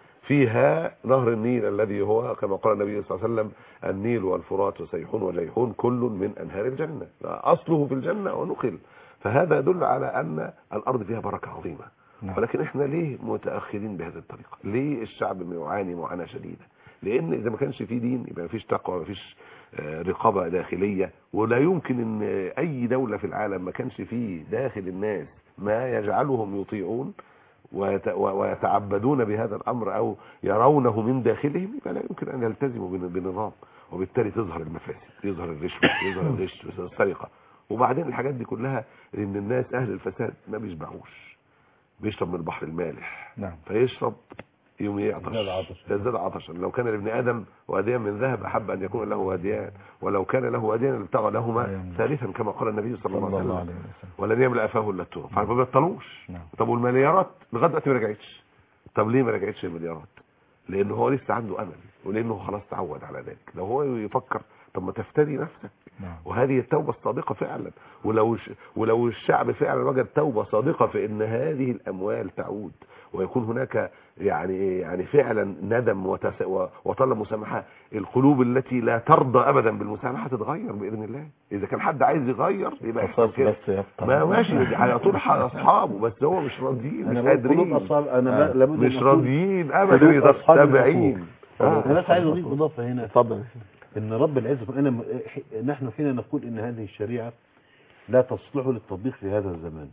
فيها نهر النيل الذي هو كما قال النبي صلى الله عليه وسلم النيل والفرات وسيحون وجيحون كل من انهار الجنه اصله في الجنه ونقل فهذا يدل على ان الارض فيها بركه عظيمه نعم. ولكن احنا ليه متاخرين بهذه الطريقه ليه الشعب يعاني معاناه شديده لان اذا ما كانش في دين يبقى ما فيش تقوى ما فيش آه، رقابه داخليه ولا يمكن ان اي دوله في العالم ما كانش فيه داخل الناس ما يجعلهم يطيعون ويت- و- ويتعبدون بهذا الامر او يرونه من داخلهم يبقى لا يمكن ان يلتزموا بن- بنظام وبالتالي تظهر المفاسد يظهر الرشوه يظهر الغش يظهر السرقه وبعدين الحاجات دي كلها لان الناس اهل الفساد ما بيشبعوش بيشرب من البحر المالح نعم فيشرب يوم يعطش يزداد عطشا. يزداد عطشا لو كان لابن ادم واديان من ذهب احب ان يكون له واديان ولو كان له واديان ابتغى لهما أيوة. ثالثا كما قال النبي صلى الله صلى عليه الله وسلم عليه وسلم ولن يملا افاه الا التراب فما بيبطلوش نعم. طب والمليارات لغايه دلوقتي ما رجعتش طب ليه ما رجعتش المليارات لان هو لسه عنده امل ولانه خلاص تعود على ذلك لو هو يفكر طب ما تفتري نفسك نعم وهذه التوبة الصادقة فعلا ولو ش... ولو الشعب فعلا وجد توبة صادقة في ان هذه الاموال تعود ويكون هناك يعني يعني فعلا ندم وتس... و... وطلب مسامحة القلوب التي لا ترضى ابدا بالمسامحة تتغير باذن الله اذا كان حد عايز يغير يبقى يحصل قصاص كده بس يبقى ما ماشي على طول ح- اصحابه بس هو مش راضيين انا مش بقول قلوب قادرين اصحاب انا آه. لا- لابد مش أن أقول راضيين ابدا قلوب أصحاب تابعين انا بس عايز اضيف اضافه هنا اتفضل ان رب العزه انا نحن حين نقول ان هذه الشريعه لا تصلح للتطبيق في هذا الزمان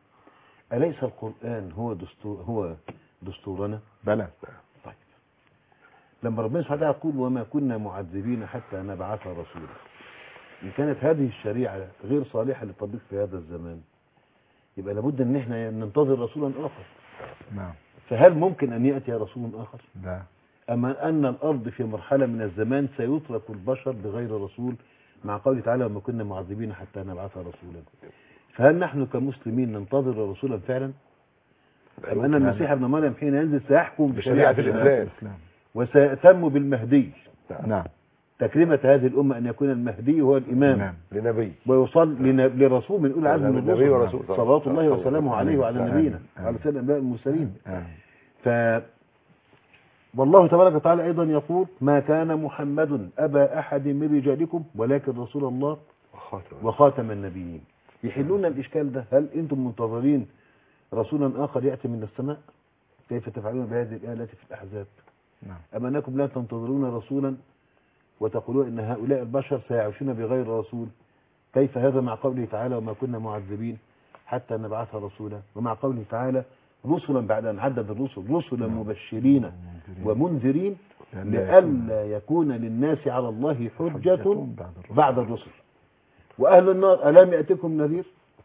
اليس القران هو دستور هو دستورنا بلى طيب لما ربنا سبحانه وتعالى يقول وما كنا معذبين حتى نبعث رسولا ان كانت هذه الشريعه غير صالحه للتطبيق في هذا الزمان يبقى لابد ان احنا ننتظر رسولا اخر نعم فهل ممكن ان ياتي رسول اخر لا أما أن الأرض في مرحلة من الزمان سيترك البشر بغير رسول مع قوله تعالى وما كنا معذبين حتى نبعث رسولا فهل نحن كمسلمين ننتظر رسولا فعلا أم أن المسيح ابن مريم حين ينزل سيحكم بشريعة بشريعة الإسلام. الإسلام وسيأتم بالمهدي نعم تكريمة هذه الأمة أن يكون المهدي هو الإمام نعم لنبي ويوصل لن- لرسول من أولي عزم من النبي الرسل ورسول صلوات الله وسلامه عليه وعلى آمين. نبينا آمين. وعلى سيد الأنبياء المرسلين آمين. ف والله تبارك وتعالى أيضا يقول ما كان محمد أبا أحد من رجالكم ولكن رسول الله وخاتم وخاتم النبيين يحلون الإشكال ده هل أنتم منتظرين رسولا آخر يأتي من السماء كيف تفعلون بهذه الآية التي في الأحزاب نعم أم أنكم لا تنتظرون رسولا وتقولون إن هؤلاء البشر سيعيشون بغير رسول كيف هذا مع قوله تعالى وما كنا معذبين حتى نبعث رسولا ومع قوله تعالى رسلا بعد أن عدد الرسل رسلا مبشرين ومنذرين لئلا يكون للناس على الله حجة بعد الرسل وأهل النار ألم يأتكم نذير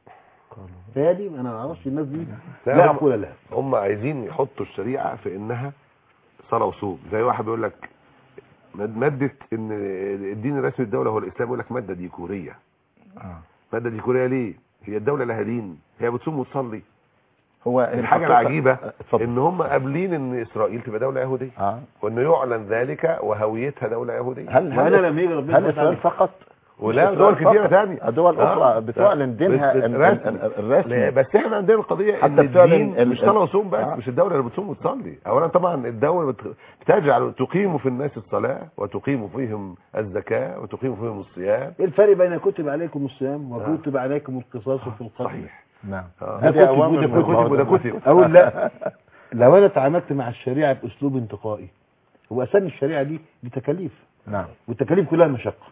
فهذه أنا ما أعرفش الناس دي لا، لا هم- عقول لها هم عايزين يحطوا الشريعة في انها صلاة وصوم زي واحد بيقول لك مد- مادة ان الدين الرسمي الدولة هو الاسلام يقول لك مادة ديكورية آه. مادة ديكورية ليه هي الدولة لها دين هي بتصوم وتصلي هو الحاجة الحقيقة- العجيبة اتفضل. ان هم قابلين ان اسرائيل تبقى دولة يهودية اه وانه يعلن ذلك وهويتها دولة يهودية هل وأنا هل لما يجي ربنا هل سبحانه اسرائيل وتعالى- فقط ولا مش دول إسرائيل كتيرة فقط. تانية دول آه. اخرى بتعلن دينها بس- ال- الرسمي. ال- ال- الرسمي لا، بس احنا عندنا القضيه حتى ان بتعلن الدين ال- مش صلاه وصوم بس آه. مش الدوله اللي بتصوم وتصلي اولا طبعا الدوله بت- بتجعل تقيم في الناس الصلاه وتقيم فيهم الزكاه وتقيم فيهم الصيام ايه الفرق بين كتب عليكم الصيام وكتب عليكم القصاص في القتل صحيح نعم آه. ده هذه كتب أوامر وده من كتب الله. وده كتب. اقول لا لو انا تعاملت مع الشريعه باسلوب انتقائي هو اساسا الشريعه دي دي تكاليف نعم والتكاليف كلها مشقه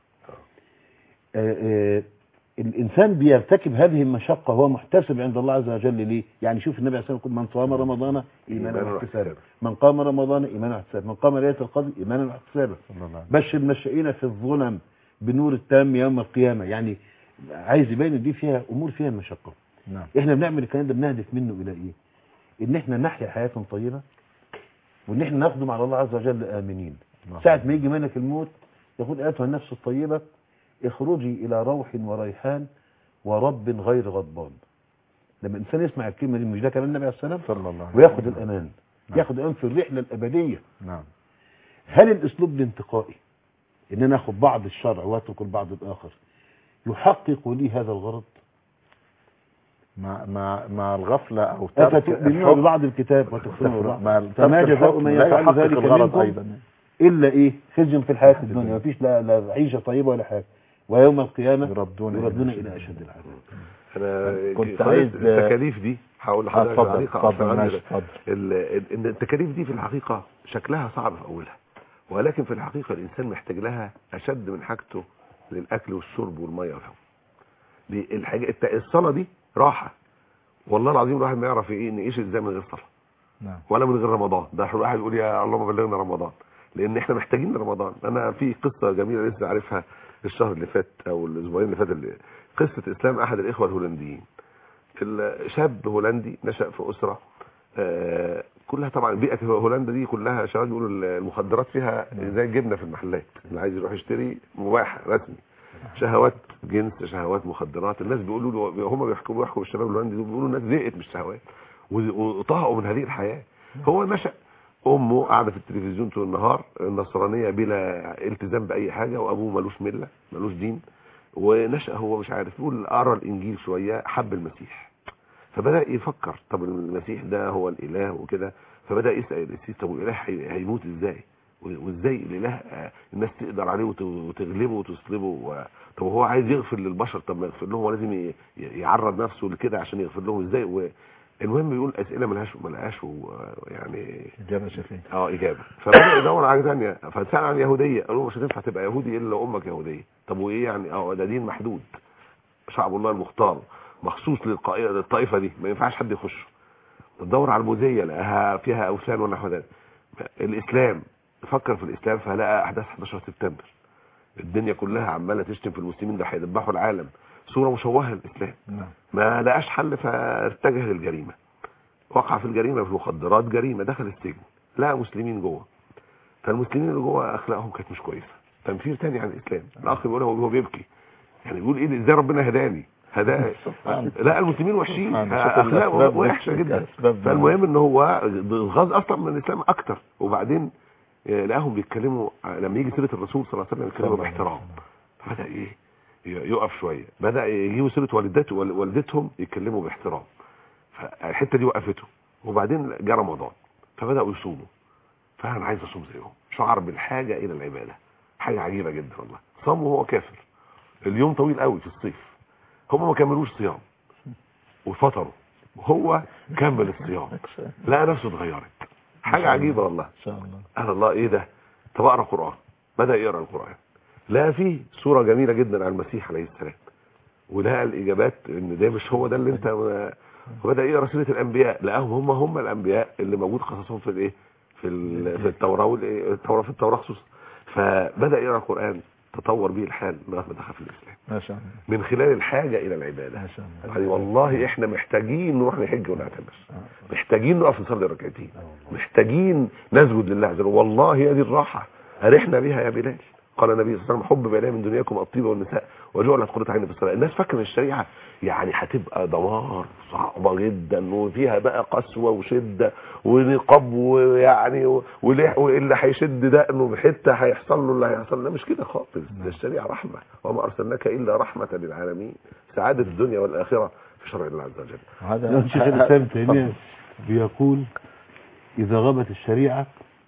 آه، آه، الانسان بيرتكب هذه المشقه هو محتسب عند الله عز وجل ليه يعني شوف النبي عليه الصلاه والسلام يقول من صام رمضان ايمانا إيمانا واحتسابا واحتسابا. من قام رمضان ايمانا واحتسابا من قام ليله القدر ايمانا واحتسابا صلى الله عليه وسلم. بشر المشائين في الظلم بنور التام يوم القيامه يعني عايز يبين إن دي فيها امور فيها مشقه نعم احنا بنعمل الكلام ده بنهدف منه الى ايه ان احنا نحيا حياه طيبه وان احنا نخدم على الله عز وجل امنين نعم. ساعه ما يجي منك الموت يقول ايتها النفس الطيبه اخرجي الى روح وريحان ورب غير غضبان لما الانسان يسمع الكلمه دي مش ده كلام النبي عليه السلام صلى الله عليه وسلم. وياخد الامان نعم. ياخد الامان في الرحله الابديه نعم هل الاسلوب الانتقائي ان انا اخد بعض الشرع واترك البعض الاخر يحقق لي هذا الغرض مع مع مع الغفله او ترك افتؤمنون الحكم ببعض الكتاب وتكفرون ببعض مع فما ترك جزاء الحكم من لا يفعل يحقق ذلك الغرض منكم ايضا الا ايه خزي في الحياه الدنيا مفيش لا لا عيشه طيبه ولا حاجه ويوم القيامة يردون يردون إلى إلى أشد العذاب انا كنت قضية عايز- التكاليف دي هقول آه، لحضرتك اتفضل الحقيقة اتفضل أصلاً ماشي عندي- اتفضل ال- ال- ان التكاليف دي في الحقيقة شكلها صعب في اولها ولكن في الحقيقة الانسان محتاج لها اشد من حاجته للاكل والشرب والمية والهواء دي الحاجة الت- الصلاة دي راحة والله العظيم الواحد ما يعرف ايه نعيش ازاي من غير صلاة نعم ولا من غير رمضان ده الواحد يقول يا اللهم بلغنا رمضان لان احنا محتاجين رمضان انا في قصة جميلة لسه عارفها الشهر اللي فات او الاسبوعين اللي فات اللي قصة اسلام احد الاخوة الهولنديين الشاب هولندي نشأ في اسرة آه، كلها طبعا بيئة هولندا دي كلها شباب بيقولوا المخدرات فيها زي الجبنة في المحلات اللي عايز يروح يشتري مباح رسمي شهوات جنس شهوات مخدرات الناس بيقولوا له هم بيحكوا بيحكوا الشباب الهولندي دول بيقولوا الناس زهقت من الشهوات و- وطهقوا من هذه الحياة هو نشأ امه قاعده في التلفزيون طول النهار النصرانيه بلا التزام باي حاجه وابوه ملوش مله ملوش دين ونشأ هو مش عارف يقول قرا الانجيل شويه حب المسيح فبدا يفكر طب المسيح ده هو الاله وكده فبدا يسال القسيس طب الاله هي- هيموت ازاي و- وازاي الاله آه، الناس تقدر عليه وت- وتغلبه وتصلبه و- طب هو عايز يغفر للبشر طب ما يغفر لهم هو لازم ي- ي- يعرض نفسه لكده عشان يغفر لهم ازاي و- المهم بيقول اسئله ملهاش ملهاش و- يعني إجابة شفية اه اجابه فبدا يدور على حاجه ثانيه فسال عن اليهوديه قالوا له مش هتنفع تبقى يهودي الا لو امك يهوديه طب وايه يعني اه ده دين محدود شعب الله المختار مخصوص للقائ- للطائفه دي ما ينفعش حد يخش تدور على البوذيه لقاها فيها اوثان ونحو ذلك الاسلام فكر في الاسلام فلقى احداث 11 سبتمبر الدنيا كلها عماله تشتم في المسلمين ده هيذبحوا العالم صوره مشوهه للاسلام نعم ما لقاش حل فاتجه للجريمه وقع في الجريمه في المخدرات جريمه دخل السجن لقى مسلمين جوه فالمسلمين اللي جوه اخلاقهم كانت مش كويسه تنفير تاني عن الاسلام الاخ بيقول هو هو بيبكي يعني بيقول ايه ازاي ربنا هداني هداه سبحان لا المسلمين وحشين سبحان الله. شوف اخلاقهم الأسباب وحشه بس- جدا الأسباب ده. فالمهم ان هو غاز اصلا من الاسلام اكتر وبعدين آه، لقاهم بيتكلموا آه، لما يجي سيره الرسول صلى الله عليه وسلم يتكلموا صلى الله عليه باحترام فبدا ايه ي- يقف شويه بدا يجيبوا سيره والدته وال- والدتهم يتكلموا باحترام فالحته دي وقفته وبعدين جه رمضان فبداوا يصوموا فانا عايز اصوم زيهم شعر بالحاجه الى العباده حاجه عجيبه جدا والله صام وهو كافر اليوم طويل قوي في الصيف هم ما كملوش صيام وفطروا وهو كمل الصيام لقى نفسه اتغيرت حاجه عجيبه والله إن شاء الله قال الله ايه ده طب اقرا قران بدا يقرا القران لقى فيه صوره جميله جدا عن المسيح عليه السلام ولقى الاجابات ان ده مش هو ده اللي انت وبدا يقرا سيره الانبياء لقاهم هم هم الانبياء اللي موجود قصصهم في الايه في ال- في التوراه والإيه؟ التوراه في التوراه خصوصا فبدا يقرا القران تطور به الحال لغايه ما دخل في الاسلام ما شاء الله من خلال الحاجه الى العباده ما شاء الله يعني والله احنا محتاجين نروح نحج ونعتمر محتاجين نقف نصلي ركعتين محتاجين نسجد لله عز وجل والله هي دي الراحه ارحنا بها يا بلال قال النبي صلى الله عليه وسلم حب الي من دنياكم الطيب والنساء وجعلت قرة عيني في الصلاه الناس فاكره ان الشريعه يعني هتبقى دمار صعبه جدا وفيها بقى قسوه وشده ونقاب ويعني و- واللي واللي هيشد دقنه بحته هيحصل له اللي هيحصل له مش كده خالص ده الشريعه رحمه وما ارسلناك الا رحمه للعالمين سعاده الدنيا والاخره في شرع الله عز وجل هذا شيخ الإسلام تيمية بيقول إذا غابت الشريعة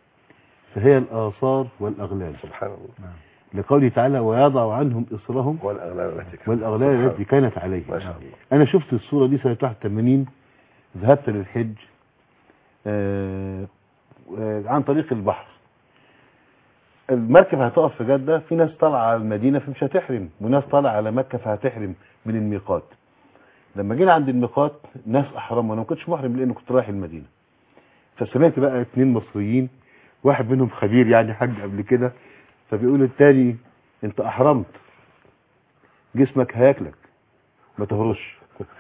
فهي الآثار والأغلال سبحان الله لقوله تعالى ويضع عنهم إصرهم والاغلال التي كانت. والأغلال سبحان التي كانت عليهم ما شاء الله أنا شفت الصورة دي سنة 81 ذهبت للحج آه، آه، عن طريق البحر المركب هتقف في جدة في ناس طالعة على المدينة فمش هتحرم وناس طالعة على مكة فهتحرم من الميقات لما جينا عند الميقات ناس أحرموا أنا ما كنتش محرم لأنه كنت رايح المدينة فسمعت بقى اتنين مصريين واحد منهم خبير يعني حج قبل كده فبيقول التاني انت أحرمت جسمك هياكلك ما تهرش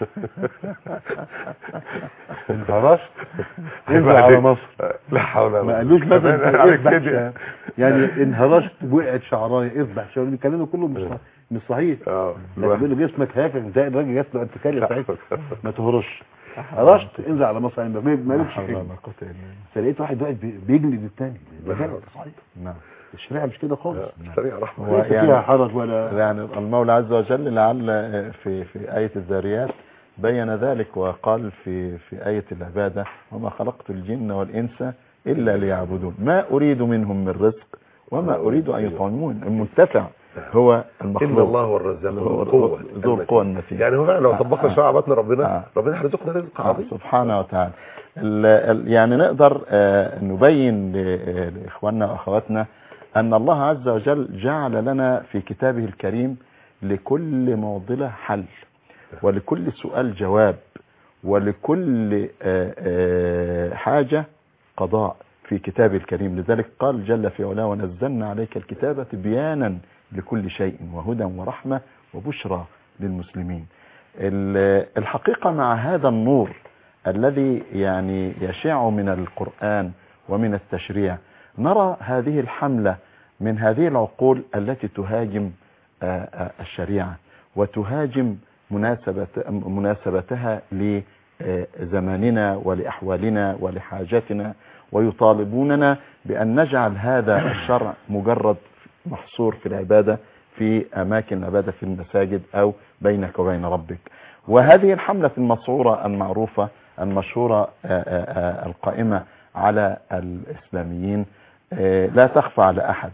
انت هرشت انزل على مصر لا حول ولا ما قالوش مثلا انت على اذبح كده. ش- يعني انهرشت وقعت شعرايه اذبح شعرايه الكلام كله مش صح- مش صحيح اه لكن بيقول له جسمك هاكل زي الراجل جات له انتكاليه ساعتها ما تهرش هرشت انزل على مصر يعني ما ما قالش حول كده ولا قوة إلا بالله. فلقيت واحد واقف بي- بيجلد الثاني ده غلط صحيح نعم الشريعه مش كده خالص الشريعه رحمه هو ليس يعني- فيها حرج ولا يعني المولى عز وجل لعل في في آية الذاريات بين ذلك وقال في في آية العبادة وما خلقت الجن والإنس إلا ليعبدون ما أريد منهم من رزق وما أريد أن يطعمون المنتفع هو ان المخلوق الله هو الرزاق هو ذو القوه ذو القوة المتين يعني هو فعلا لو طبقنا آه. شرع بطن ربنا آه. ربنا هيرزقنا رزق آه، عظيم سبحانه وتعالى ال- ال- يعني نقدر آه، نبين ل- لإخواننا وأخواتنا أن الله عز وجل جعل لنا في كتابه الكريم لكل معضلة حل ولكل سؤال جواب ولكل آه، آه، حاجة قضاء في كتابه الكريم لذلك قال جل في علاه ونزلنا عليك الكتاب بيانا لكل شيء وهدى ورحمة وبشرى للمسلمين ال- الحقيقة مع هذا النور الذي يعني يشع من القرآن ومن التشريع نرى هذه الحملة من هذه العقول التي تهاجم آه، آه، الشريعة وتهاجم مناسبة مناسبتها لزماننا ولأحوالنا ولحاجاتنا ويطالبوننا بأن نجعل هذا الشرع مجرد محصور في العبادة في أماكن العبادة في المساجد أو بينك وبين ربك وهذه الحملة المصورة المعروفة المشهورة آه، آه، آه، القائمة على الإسلاميين آه، لا تخفى على أحد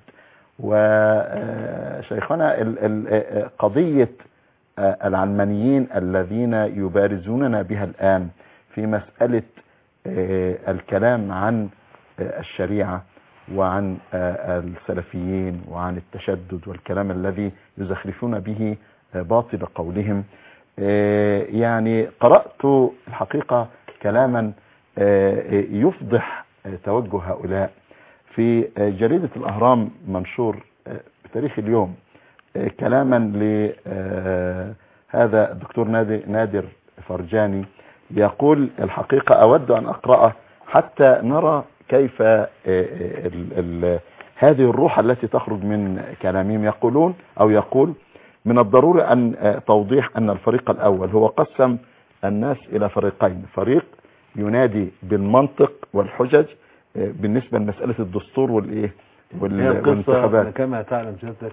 وشيخنا قضية آه، العلمانيين الذين يبارزوننا بها الآن في مسألة آه، الكلام عن آه، الشريعة وعن آه، السلفيين وعن التشدد والكلام الذي يزخرفون به آه، باطل قولهم آه، يعني قرأت الحقيقة كلاما آه، آه، توجه هؤلاء في جريدة الأهرام منشور بتاريخ اليوم كلاما لهذا الدكتور نادر, نادر فرجاني يقول الحقيقة أود أن أقرأه حتى نرى كيف ال ال هذه الروح التي تخرج من كلامهم يقولون أو يقول من الضروري أن توضيح أن الفريق الأول هو قسم الناس إلى فريقين فريق ينادي بالمنطق والحجج بالنسبة لمسألة الدستور والإيه والانتخابات كما تعلم سيادتك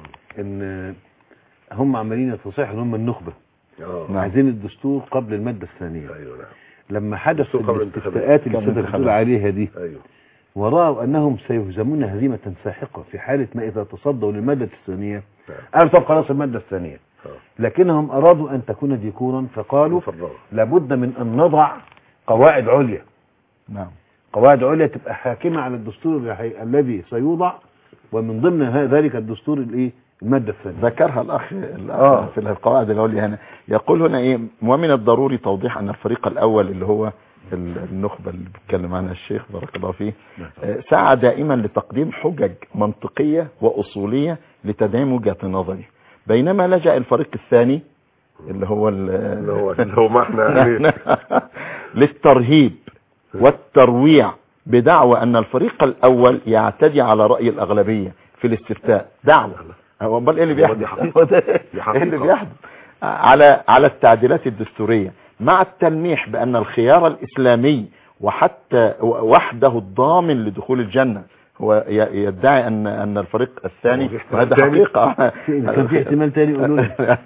ان هم عمالين يتصيحوا ان هم النخبة نعم. عايزين الدستور قبل المادة الثانية ايوه نعم لما حدث الدستور قبل الانتخابات. الاستفتاءات اللي قبل سيادتك الانتخابات. بتقول عليها دي ايوه ورأوا أنهم سيهزمون هزيمة ساحقة في حالة ما إذا تصدوا للمادة الثانية نعم. قالوا طب خلاص المادة الثانية آه. لكنهم أرادوا أن تكون ديكورا فقالوا مفرغة. لابد من أن نضع قواعد عليا نعم قواعد عليا تبقى حاكمة على الدستور اللي هي- الذي سيوضع ومن ضمن ه- ذلك الدستور الايه المادة الثانية ذكرها الأخ الأخ آه. في القواعد العليا هنا يقول هنا إيه ومن الضروري توضيح أن الفريق الأول اللي هو ال- النخبة اللي بيتكلم عنها الشيخ بارك الله فيه آه، سعى دائما لتقديم حجج منطقية وأصولية لتدعيم وجهة نظره بينما لجأ الفريق الثاني اللي هو ال- اللي هو اللي هو ما احنا يعني للترهيب والترويع بدعوى أن الفريق الأول يعتدي على رأي الأغلبية في الاستفتاء دعوة هو امال ايه اللي هو بيحدث دي حقيقة. دي ايه اللي حقيقة. بيحدث على على التعديلات الدستورية مع التلميح بأن الخيار الإسلامي وحتى وحده الضامن لدخول الجنة هو ي- يدعي أن أن الفريق الثاني هو في احتمال وهذا تاني؟ حقيقة كان في احتمال تاني يقولوا لي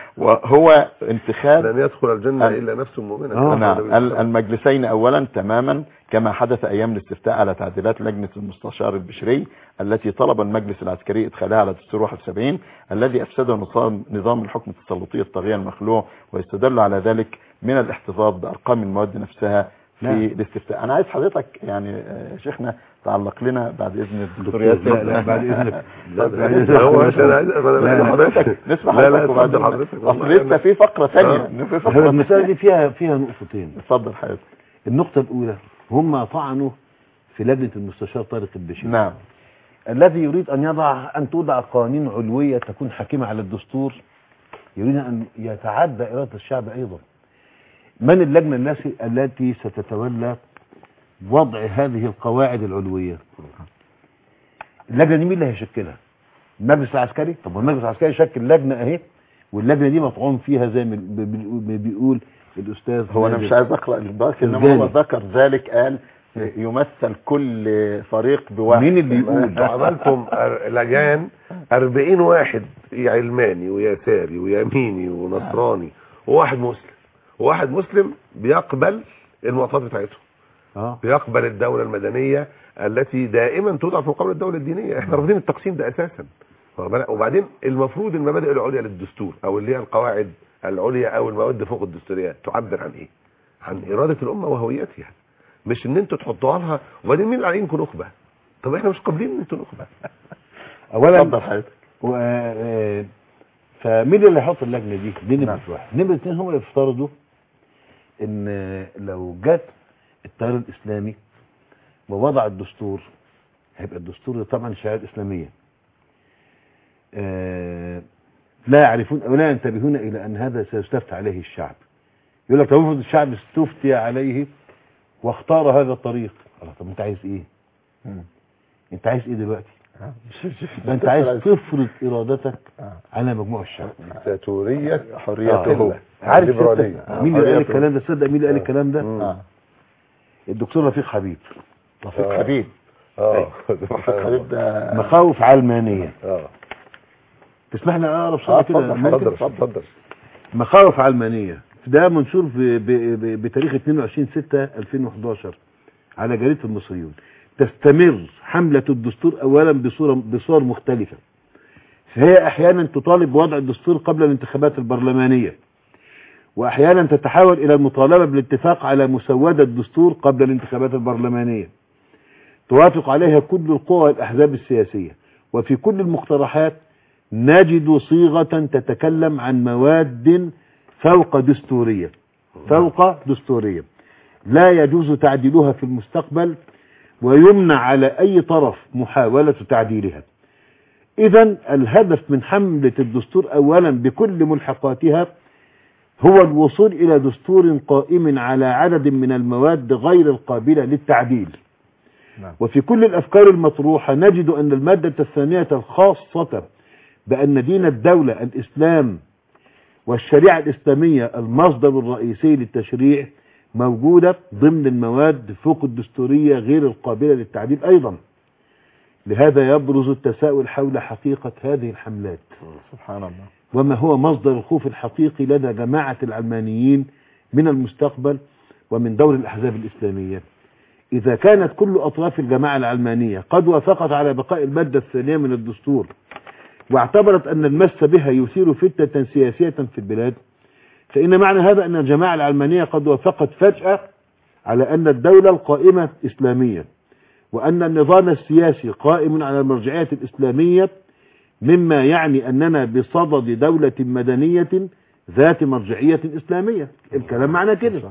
وهو انتخاب لن يدخل الجنة ال- إلا نفس مؤمنة آه. نعم ال- المجلسين اولا تماما كما حدث ايام الاستفتاء على تعديلات لجنة المستشار البشري التي طلب المجلس العسكري ادخالها على دستور 71 الذي افسده نظام نظام الحكم التسلطي الطاغية المخلوع ويستدل على ذلك من الاحتفاظ بارقام المواد نفسها في نعم. الاستفتاء انا عايز حضرتك يعني آه، شيخنا تعلق لنا بعد اذن الدكتور لا ياسر لا بعد اذنك لا بعد لا إذنك. هو عشان عايز أنا لا، لا، حضرتك نسمع لا لا حضرتك وبعدين اتفضل حضرتك اصل والله لسه أنا- في فقرة ثانية آه. في هذه فقرة المسألة دي فيها فيها نقطتين اتفضل حضرتك النقطة الأولى هم طعنوا في لجنة المستشار طارق البشير نعم الذي يريد أن يضع أن توضع قوانين علوية تكون حاكمة على الدستور يريد أن يتعدى إرادة الشعب أيضا من اللجنة التي التي ستتولى وضع هذه القواعد العلوية اللجنة دي مين اللي هيشكلها المجلس العسكري طب ما المجلس العسكري يشكل لجنة اهي واللجنة دي مطعون فيها زي ما ب- ب- ب- بيقول الأستاذ هو انا نادر. مش عايز اقرا الباقي انما الجانب. هو ذكر ذلك قال يمثل كل فريق بواحد مين اللي يقول؟ انتوا عملتم أر- لجان 40 واحد علماني ويساري ويميني ونصراني وواحد مسلم وواحد مسلم بيقبل المعطيات بتاعتهم اه بيقبل الدولة المدنية التي دائما توضع في مقابل الدولة الدينية احنا رافضين التقسيم ده اساسا واخد بالك؟ وبعدين المفروض المبادئ العليا للدستور او اللي هي القواعد العليا او المواد فوق الدستوريه تعبر عن ايه عن اراده الامه وهويتها مش ان انتوا تحطوها لها وبعدين مين اللي عليكم نخبه طب احنا مش قابلين ان انتوا نخبه اولا اتفضل حضرتك و... آه، فمين اللي هيحط اللجنه دي؟ دي نمره نعم. واحد، نمره اثنين هم اللي يفترضوا ان لو جت التيار الاسلامي ووضع الدستور هيبقى الدستور ده طبعا شعائر اسلاميه. آه، لا يعرفون او لا ينتبهون الى ان هذا سيستفتى عليه الشعب. يقول لك طب افرض الشعب استفتي عليه واختار هذا الطريق. الله طب انت عايز ايه؟ مم. انت عايز ايه دلوقتي؟ شوف- شوف- ده انت عايز تفرض ارادتك آه. على مجموع الشعب. ديكتاتوريه حريته عارف الليبرالية. تصدق مين اللي قال حريته. الكلام ده تصدق مين اللي قال الكلام ده آه. الدكتور رفيق حبيب رفيق آه. حبيب اه رفيق حبيب ده مخاوف علمانيه اه تسمح لي اقرب آه، شويه كده اتفضل، ممكن؟ اتفضل اتفضل مخاوف علمانيه ده منشور ب- ب- ب- بتاريخ 22 6 2011 على جريده المصريون تستمر حمله الدستور اولا بصوره بصور مختلفه فهي احيانا تطالب بوضع الدستور قبل الانتخابات البرلمانيه واحيانا تتحول الى المطالبه بالاتفاق على مسوده الدستور قبل الانتخابات البرلمانيه توافق عليها كل القوى والاحزاب السياسيه وفي كل المقترحات نجد صيغه تتكلم عن مواد فوق دستوريه فوق دستوريه لا يجوز تعديلها في المستقبل ويمنع على اي طرف محاوله تعديلها اذا الهدف من حمله الدستور اولا بكل ملحقاتها هو الوصول الى دستور قائم على عدد من المواد غير القابله للتعديل نعم. وفي كل الافكار المطروحه نجد ان الماده الثانيه الخاصه بان دين الدوله الاسلام والشريعه الاسلاميه المصدر الرئيسي للتشريع موجوده ضمن المواد فوق الدستوريه غير القابله للتعديل ايضا لهذا يبرز التساؤل حول حقيقه هذه الحملات سبحان الله وما هو مصدر الخوف الحقيقي لدى جماعة العلمانيين من المستقبل ومن دور الأحزاب الإسلامية إذا كانت كل أطراف الجماعة العلمانية قد وافقت على بقاء المادة الثانية من الدستور واعتبرت أن المس بها يثير فتنة سياسية في البلاد فإن معنى هذا أن الجماعة العلمانية قد وافقت فجأة على أن الدولة القائمة إسلامية وأن النظام السياسي قائم على المرجعية الإسلامية مما يعني أننا بصدد دولة مدنية ذات مرجعية إسلامية الكلام معنى كده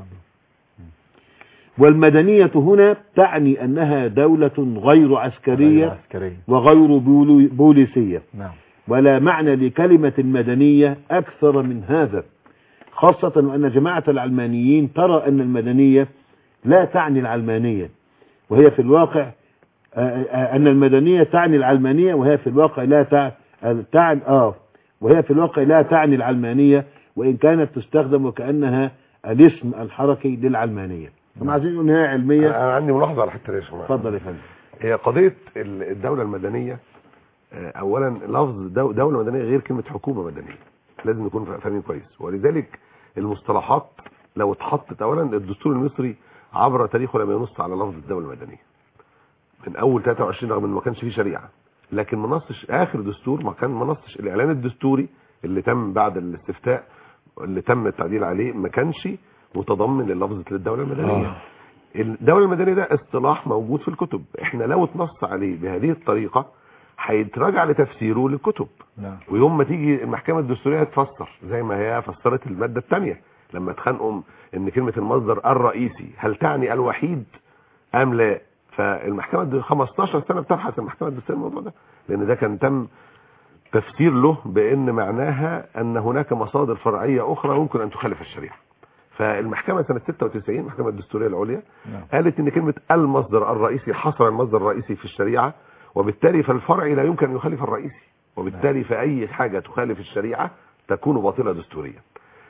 والمدنية هنا تعني أنها دولة غير عسكرية عسكرية وغير بولو- بوليسية نعم ولا معنى لكلمة المدنية أكثر من هذا خاصة وأن جماعة العلمانيين ترى أن المدنية لا تعني العلمانية وهي في الواقع آه، آه، أن المدنية تعني العلمانية وهي في الواقع لا تع- آه، تعني آه وهي في الواقع لا تعني العلمانية وإن كانت تستخدم وكأنها الاسم الحركي للعلمانية هم عايزين يقولوا إن هي علمية انا عندي ملاحظه على الحته دي يا شيخ محمد. اتفضل يا فندم هي قضيه ال- الدوله المدنيه آه، اولا لفظ دو- دوله مدنيه غير كلمه حكومه مدنيه لازم نكون فا- فاهمين كويس ولذلك المصطلحات لو اتحطت اولا الدستور المصري عبر تاريخه لم ينص على لفظ الدوله المدنيه من اول 23 رغم انه ما كانش فيه شريعه لكن ما نصش اخر دستور ما كان ما نصش الاعلان الدستوري اللي تم بعد الاستفتاء اللي تم التعديل عليه ما كانش متضمن للفظه للدوله المدنيه آه. الدوله المدنيه ده اصطلاح موجود في الكتب احنا لو اتنص عليه بهذه الطريقه هيتراجع لتفسيره للكتب نعم ويوم ما تيجي المحكمه الدستوريه تفسر زي ما هي فسرت الماده الثانيه لما اتخانقوا ان كلمه المصدر الرئيسي هل تعني الوحيد ام لا فالمحكمه الد- 15 سنه بتبحث المحكمه الدستوريه الموضوع ده لان ده كان تم تفسير له بان معناها ان هناك مصادر فرعيه اخرى ممكن ان تخالف الشريعه فالمحكمه سنه 96 المحكمه الدستوريه العليا نعم. قالت ان كلمه المصدر الرئيسي حصر المصدر الرئيسي في الشريعه وبالتالي فالفرع لا يمكن ان يخالف الرئيسي وبالتالي فاي حاجه تخالف الشريعه تكون باطله دستوريا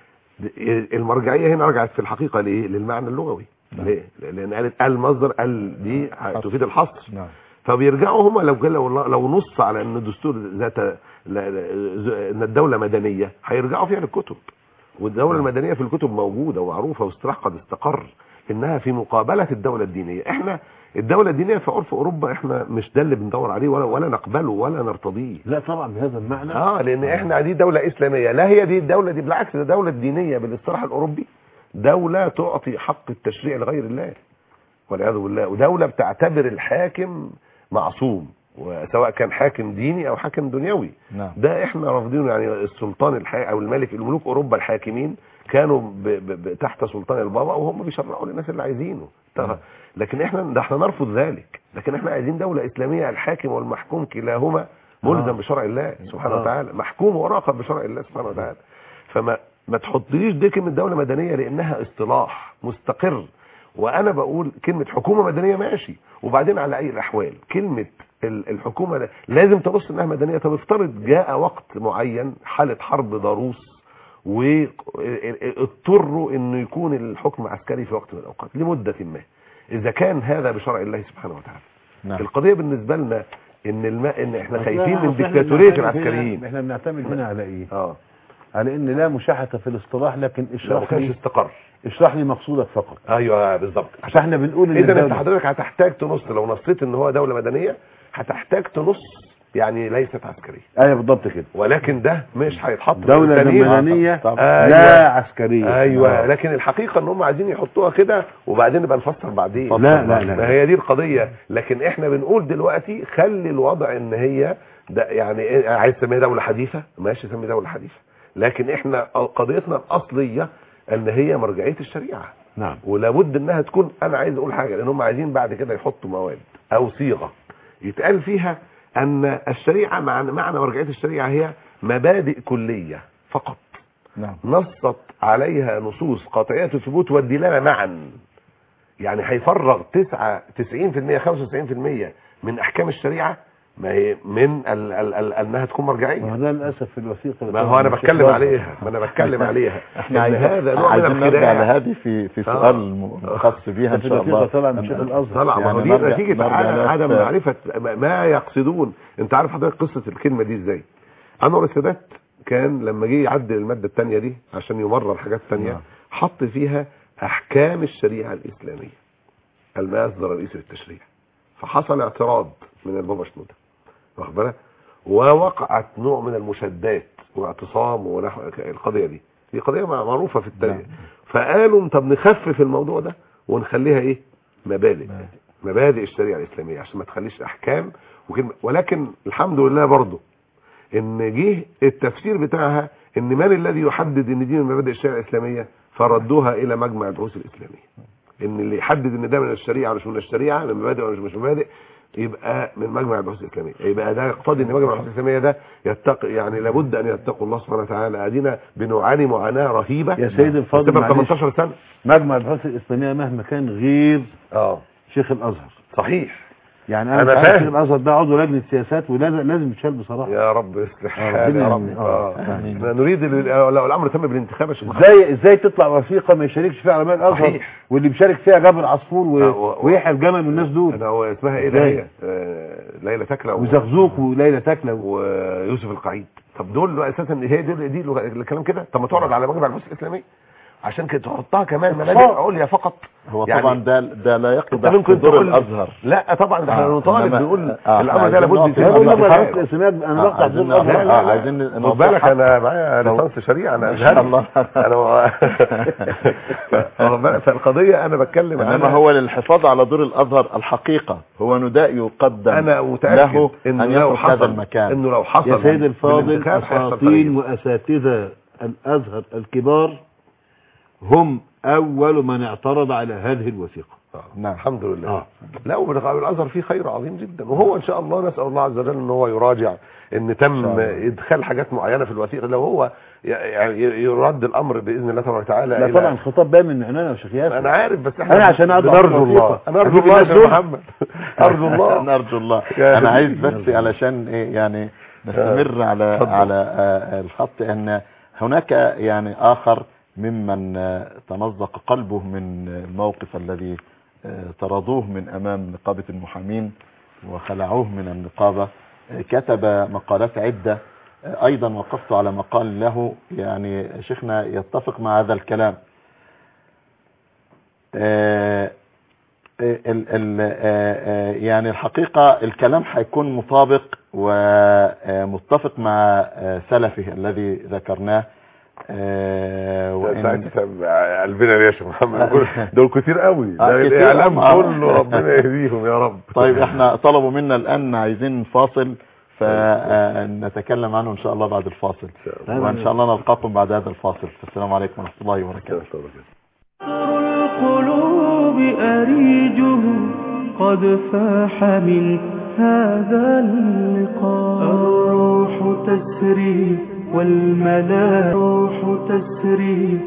المرجعيه هنا رجعت في الحقيقه ليه للمعنى اللغوي ليه لان قالت المصدر ال دي تفيد الحصر نعم فبيرجعوا هم لو قال- لو لو نص على ان الدستور ذات لا- لا- ان الدوله مدنيه هيرجعوا فيها للكتب والدوله المدنيه في الكتب موجوده ومعروفه واصطلاح قد استقر انها في مقابله الدوله الدينيه احنا الدوله الدينيه في عرف اوروبا احنا مش ده اللي بندور عليه ولا ولا نقبله ولا نرتضيه لا طبعا بهذا المعنى اه لان احنا دي دوله اسلاميه لا هي دي الدوله دي بالعكس ده دوله دينيه بالاصطلاح الاوروبي دوله تعطي حق التشريع لغير الله والعياذ بالله ودوله بتعتبر الحاكم معصوم وسواء كان حاكم ديني او حاكم دنيوي نعم ده احنا رافضينه يعني السلطان الحا... او الملك الملوك اوروبا الحاكمين كانوا ب... ب... ب... تحت سلطان البابا وهم بيشرعوا للناس اللي عايزينه نعم. لكن احنا ده احنا نرفض ذلك لكن احنا عايزين دوله اسلاميه الحاكم والمحكوم كلاهما ملزم آه. بشرع الله سبحانه آه. وتعالى محكوم وراقب بشرع الله سبحانه وتعالى فما ما تحطليش دي كلمه دوله مدنيه لانها اصطلاح مستقر وانا بقول كلمه حكومه مدنيه ماشي وبعدين على اي الاحوال كلمه ال- الحكومه ده لازم تبص انها مدنيه طب افترض جاء وقت معين حاله حرب ضروس واضطروا انه يكون الحكم عسكري في وقت من الاوقات لمده ما اذا كان هذا بشرع الله سبحانه وتعالى نعم القضيه بالنسبه لنا ان الماء ان احنا أصل خايفين أصل من إحنا ديكتاتوريه بنعتمد هنا- العسكريين احنا بنعتمد هنا على ايه اه على ان لا مشاحه في الاصطلاح لكن لا ما اشرح كانش لي استقر اشرح لي مقصودك فقط ايوه بالظبط عشان احنا بنقول ان اذا انت الدولة- حضرتك هتحتاج تنص لو نصيت ان هو دوله مدنيه هتحتاج تنص يعني ليست عسكريه ايوه بالضبط كده ولكن ده مش هيتحط في دولة التانيين. مدنية طبعا. لا عسكرية ايوه آه. لكن الحقيقه ان هم عايزين يحطوها كده وبعدين نبقى نفسر بعدين لا لا لا ما هي دي القضيه لكن احنا بنقول دلوقتي خلي الوضع ان هي ده يعني إيه، عايز تسميها دوله حديثه ماشي سمي دوله حديثه لكن احنا قضيتنا الاصليه ان هي مرجعيه الشريعه نعم ولابد انها تكون انا عايز اقول حاجه لان هم عايزين بعد كده يحطوا مواد او صيغه يتقال فيها ان الشريعه معنى معنى مرجعيه الشريعه هي مبادئ كليه فقط نعم نصت عليها نصوص قاطعيه الثبوت والدلاله معا يعني هيفرغ 9 90% 95% من احكام الشريعه ما هي من ال ال ال انها تكون مرجعيه ما هو ده للاسف في الوثيقه ما هو انا بتكلم عليها ما انا بتكلم عليها احنا إن عايزين هذا نوع من عايزين نرجع الخداع لهذه في في آه. سؤال م- خاص بيها ان في شاء الله الوثيقة طلع من شيخ الازهر طلع ما هو يعني دي نرجع- نتيجه نرجع عدم- لها عدم في- معرفه ما يقصدون انت عارف حضرتك قصه الكلمه دي ازاي انور السادات كان لما جه يعدل الماده الثانيه دي عشان يمرر حاجات ثانيه نعم. حط فيها احكام الشريعه الاسلاميه المصدر الرئيسي للتشريع فحصل اعتراض من البابا شنوده واخد بالك ووقعت نوع من المشادات واعتصام ونحو القضيه دي دي قضيه معروفه في التاريخ نعم. فقالوا طب نخفف الموضوع ده ونخليها ايه مبادئ مبادئ الشريعه الاسلاميه عشان ما تخليش احكام وكلمه ولكن الحمد لله برضه ان جه التفسير بتاعها ان من الذي يحدد ان دي من مبادئ الشريعه الاسلاميه فردوها الى مجمع البحوث الاسلاميه ان اللي يحدد ان ده من الشريعه مش من الشريعه من مبادئ ولا مش مبادئ يبقى من مجمع البحوث الاسلاميه يبقى ده يقتضي ان مجمع البحوث الاسلاميه ده يتقي يعني لابد ان يتقوا الله سبحانه وتعالى ادينا بنعاني معاناه رهيبه يا سيدي الفاضل تبقى معلش 18 سنه مجمع البحوث الاسلاميه مهما كان غير اه شيخ الازهر صحيح يعني انا, أنا أنا فاهم فاهم. شيخ الازهر ده عضو لجنه سياسات ولازم لازم يتشال بصراحه يا رب اصلح آه، حالي يا ربنا رب يهدي. اه آه، آمين. احنا نريد ال- لو الامر تم بالانتخاب يا شيخ محمد. ازاي ازاي تطلع وثيقه ما يشاركش فيها علماء الازهر صحيح. واللي بيشارك فيها جابر عصفور و... آه، و- ويحيى الجمل والناس دول انا هو اسمها ايه ده إزاي؟ هي آه، ليلى تكله و- وزغزوق وليلى تكله و... ويوسف القعيد طب دول اساسا هي دي دي الكلام كده طب ما تعرض على مجمع البحوث الاسلاميه عشان كده تحطها كمان مبادئ عليا فقط هو يعني طبعا ده ده لا انت يقدح ممكن في دور تقول الازهر لا طبعا ده احنا آه، نطالب إنما- بنقول آه، الامر ده عايزين لابد نقف انا يتم بقول لك بالانتخاب. البحوث الاسلاميه انا آه، بقطع عايزين دور الازهر نقف- لا، آه، لا. عايزين خد بالك نوضحها. انا معايا ليسانس شريعه انا ما شاء ازهري الله. انا واخد بالك؟ فالقضيه انا بتكلم انما عنها. هو للحفاظ على دور الازهر الحقيقه هو نداء يقدم انا متاكد له انه ان لو يترك هذا حصل المكان انه لو حصل يا سيد الفاضل بالانتخاب هيحصل اساطين تغيير. واساتذه الازهر الكبار هم اول من اعترض على هذه الوثيقه آه. نعم. الحمد لله آه. لا وبالغاء الازهر فيه خير عظيم جدا وهو ان شاء الله نسال الله عز وجل ان هو يراجع ان تم الله. ادخال حاجات معينه في الوثيقه لو هو ي- يعني يرد الامر باذن الله تبارك وتعالى لا إلى- طبعا الخطاب باين من عنانا يا شيخ ياسر انا عارف بس احنا أنا عشان أقعد نرجو أقرأ الله وثيقة. انا ارجو أجيب الله يا الناس شيخ دول. محمد ارجو الله نرجو الله يا انا عايز حبيبي. بس علشان إيه يعني نستمر على اتفضل. على آه، الخط ان هناك يعني اخر ممن آه، تمزق قلبه من الموقف الذي آه، طردوه من امام نقابه المحامين وخلعوه من النقابه آه، كتب مقالات عده آه، ايضا وقفت على مقال له يعني شيخنا يتفق مع هذا الكلام آه، ال ال آه، آه، يعني الحقيقة الكلام هيكون مطابق ومتفق مع آه، سلفه الذي ذكرناه آه، وإن- ساعتها قلبنا ليش يا محمد دول- دول كتير قوي آه، ده كتير الاعلام أوي. كله ربنا يهديهم يا رب طيب احنا طلبوا منا الآن عايزين فاصل فنتكلم عنه إن شاء الله بعد الفاصل وإن شاء الله نلقاكم بعد هذا الفاصل السلام عليكم ورحمة الله وبركاته القلوب أريجه قد فاح من هذا اللقاء الروح تسري والملائك الروح تسري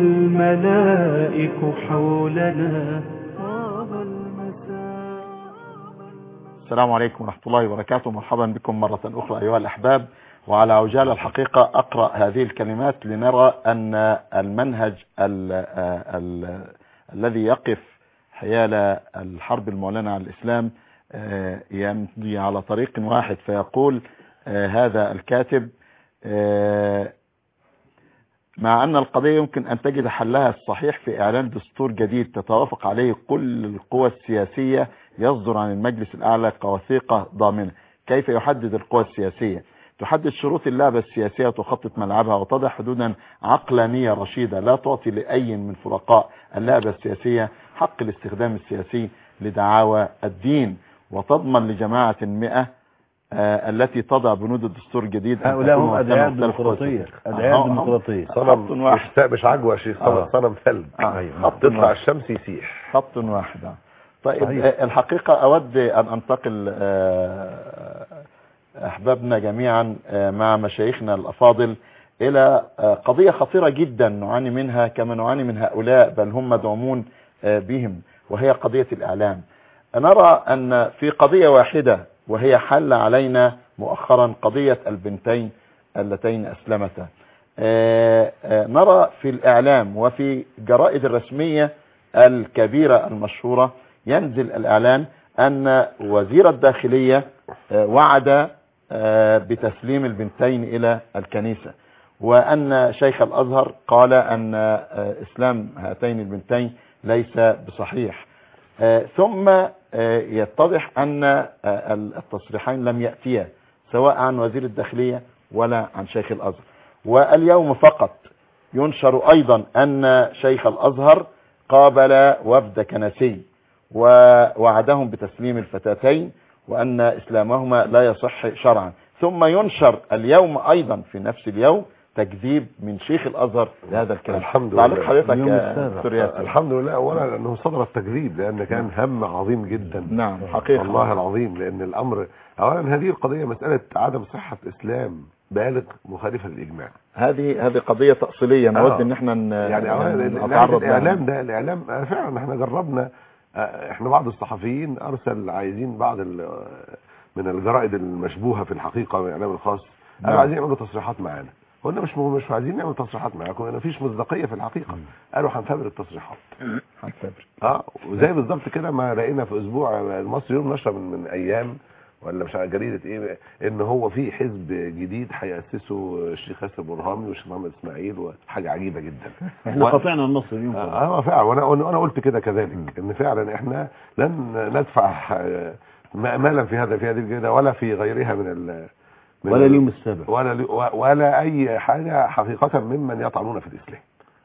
والملائك حولنا طاب المساء السلام عليكم ورحمة الله وبركاته مرحبا بكم مرة أخرى أيها الأحباب وعلى عجالة الحقيقة أقرأ هذه الكلمات لنرى أن المنهج ال ال الذي يقف حيال الحرب المعلنة على الإسلام آه، يمضي على طريق واحد فيقول آه، هذا الكاتب آه، مع أن القضية يمكن أن تجد حلها الصحيح في إعلان دستور جديد تتوافق عليه كل القوى السياسية يصدر عن المجلس الأعلى كوثيقة ضامنة كيف يحدد القوى السياسية تحدد شروط اللعبة السياسية وتخطط ملعبها وتضع حدودا عقلانية رشيدة لا تعطي لأي من فرقاء اللعبة السياسية حق الاستخدام السياسي لدعاوى الدين وتضمن لجماعة المئة آه، التي تضع بنود الدستور الجديد أن هؤلاء تكون هم ممثلة أدعياء مختلف قوى الديمقراطية السياسية. أدعياء آه، هم- الديمقراطية خط صنم واحد. مش مش عجوه يا شيخ صنم آه. صنم ثلج آه، أيوة. خط تطلع واحد. الشمس يسيح خط واحد آه. طيب صحيح. آه، الحقيقة أود أن أنتقل آه، أحبابنا جميعا آه، مع مشايخنا الأفاضل إلى آه، قضية خطيرة جدا نعاني منها كما نعاني من هؤلاء بل هم مدعومون آه، بهم وهي قضية الإعلام نرى أن في قضية واحدة وهي حل علينا مؤخرا قضية البنتين اللتين أسلمتا آه، آه، نرى في الإعلام وفي جرائد الرسمية الكبيرة المشهورة ينزل الإعلان أن وزير الداخلية آه، وعد آه، بتسليم البنتين إلى الكنيسة وأن شيخ الأزهر قال أن آه، إسلام هاتين البنتين ليس بصحيح آه، ثم آه، يتضح أن آه، التصريحين لم يأتيا سواء عن وزير الداخلية ولا عن شيخ الأزهر واليوم فقط ينشر أيضا أن شيخ الأزهر قابل وفد كنسي ووعدهم بتسليم الفتاتين وأن إسلامهما لا يصح شرعا ثم ينشر اليوم أيضا في نفس اليوم تكذيب من شيخ الأزهر لهذا الكلام الحمد تعليق لله. حضرتك اليوم يا السابع. دكتور ياسر الحمد لله اولا لانه صدر التكذيب لان كان هم عظيم جدا نعم حقيقة والله العظيم لان الامر اولا هذه القضيه مساله عدم صحه اسلام بالغ مخالفه للاجماع هذه هذه قضية تأصيلية نود آه. ان احنا ن- يعني اولا نتعرض نتعرض لها. الاعلام ده الاعلام آه، فعلا احنا جربنا آه، احنا بعض الصحفيين ارسل عايزين بعض ال- من الجرائد المشبوهه في الحقيقه من الاعلام الخاص نعم. قالوا عايزين يعملوا تصريحات معانا قلنا مش مش عايزين نعمل تصريحات معاكم لان مفيش مصداقيه في الحقيقه قالوا هنفبر التصريحات هنفبر. اه وزي بالظبط كده ما لقينا في اسبوع المصري يوم نشر من, من ايام ولا مش عارف جريده ايه ان هو في حزب جديد هياسسه الشيخ ياسر برهامي والشيخ محمد اسماعيل وحاجه عجيبه جدا احنا و- قطعنا النص اليوم خلاص. اه فعلا وانا وانا أنا قلت كده كذلك ان فعلا احنا لن ندفع آه، مالا في هذا في هذه الجريده ولا في غيرها من ال من ولا ال- اليوم السابع ولا لي- ولا اي حاجه حقيقه ممن يطعنون في الاسلام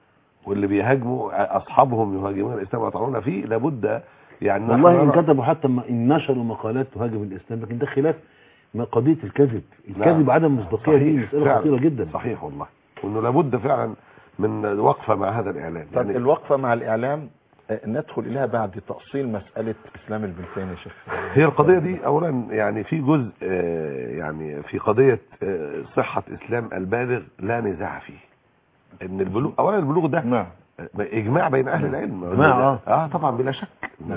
واللي بيهاجموا اصحابهم يهاجمون الاسلام ويطعنون فيه لابد يعني نحن والله ان نرى- كتبوا حتى ما ان نشروا مقالات تهاجم الاسلام لكن ده خلاف ما قضيه الكذب الكذب نعم. عدم مصداقيه دي صحيح، مساله فعلا. خطيره جدا صحيح والله وانه لابد فعلا من وقفه مع هذا الاعلان طب يعني الوقفة مع الإعلام آه، ندخل إليها بعد تأصيل مسألة إسلام البنتين يا شيخ هي القضية دي أولا يعني في جزء آه، يعني في قضية آه، صحة إسلام البالغ لا نزاع فيه إن البلوغ أولا البلوغ ده نعم إجماع بين أهل العلم إجماع، آه. آه طبعا بلا شك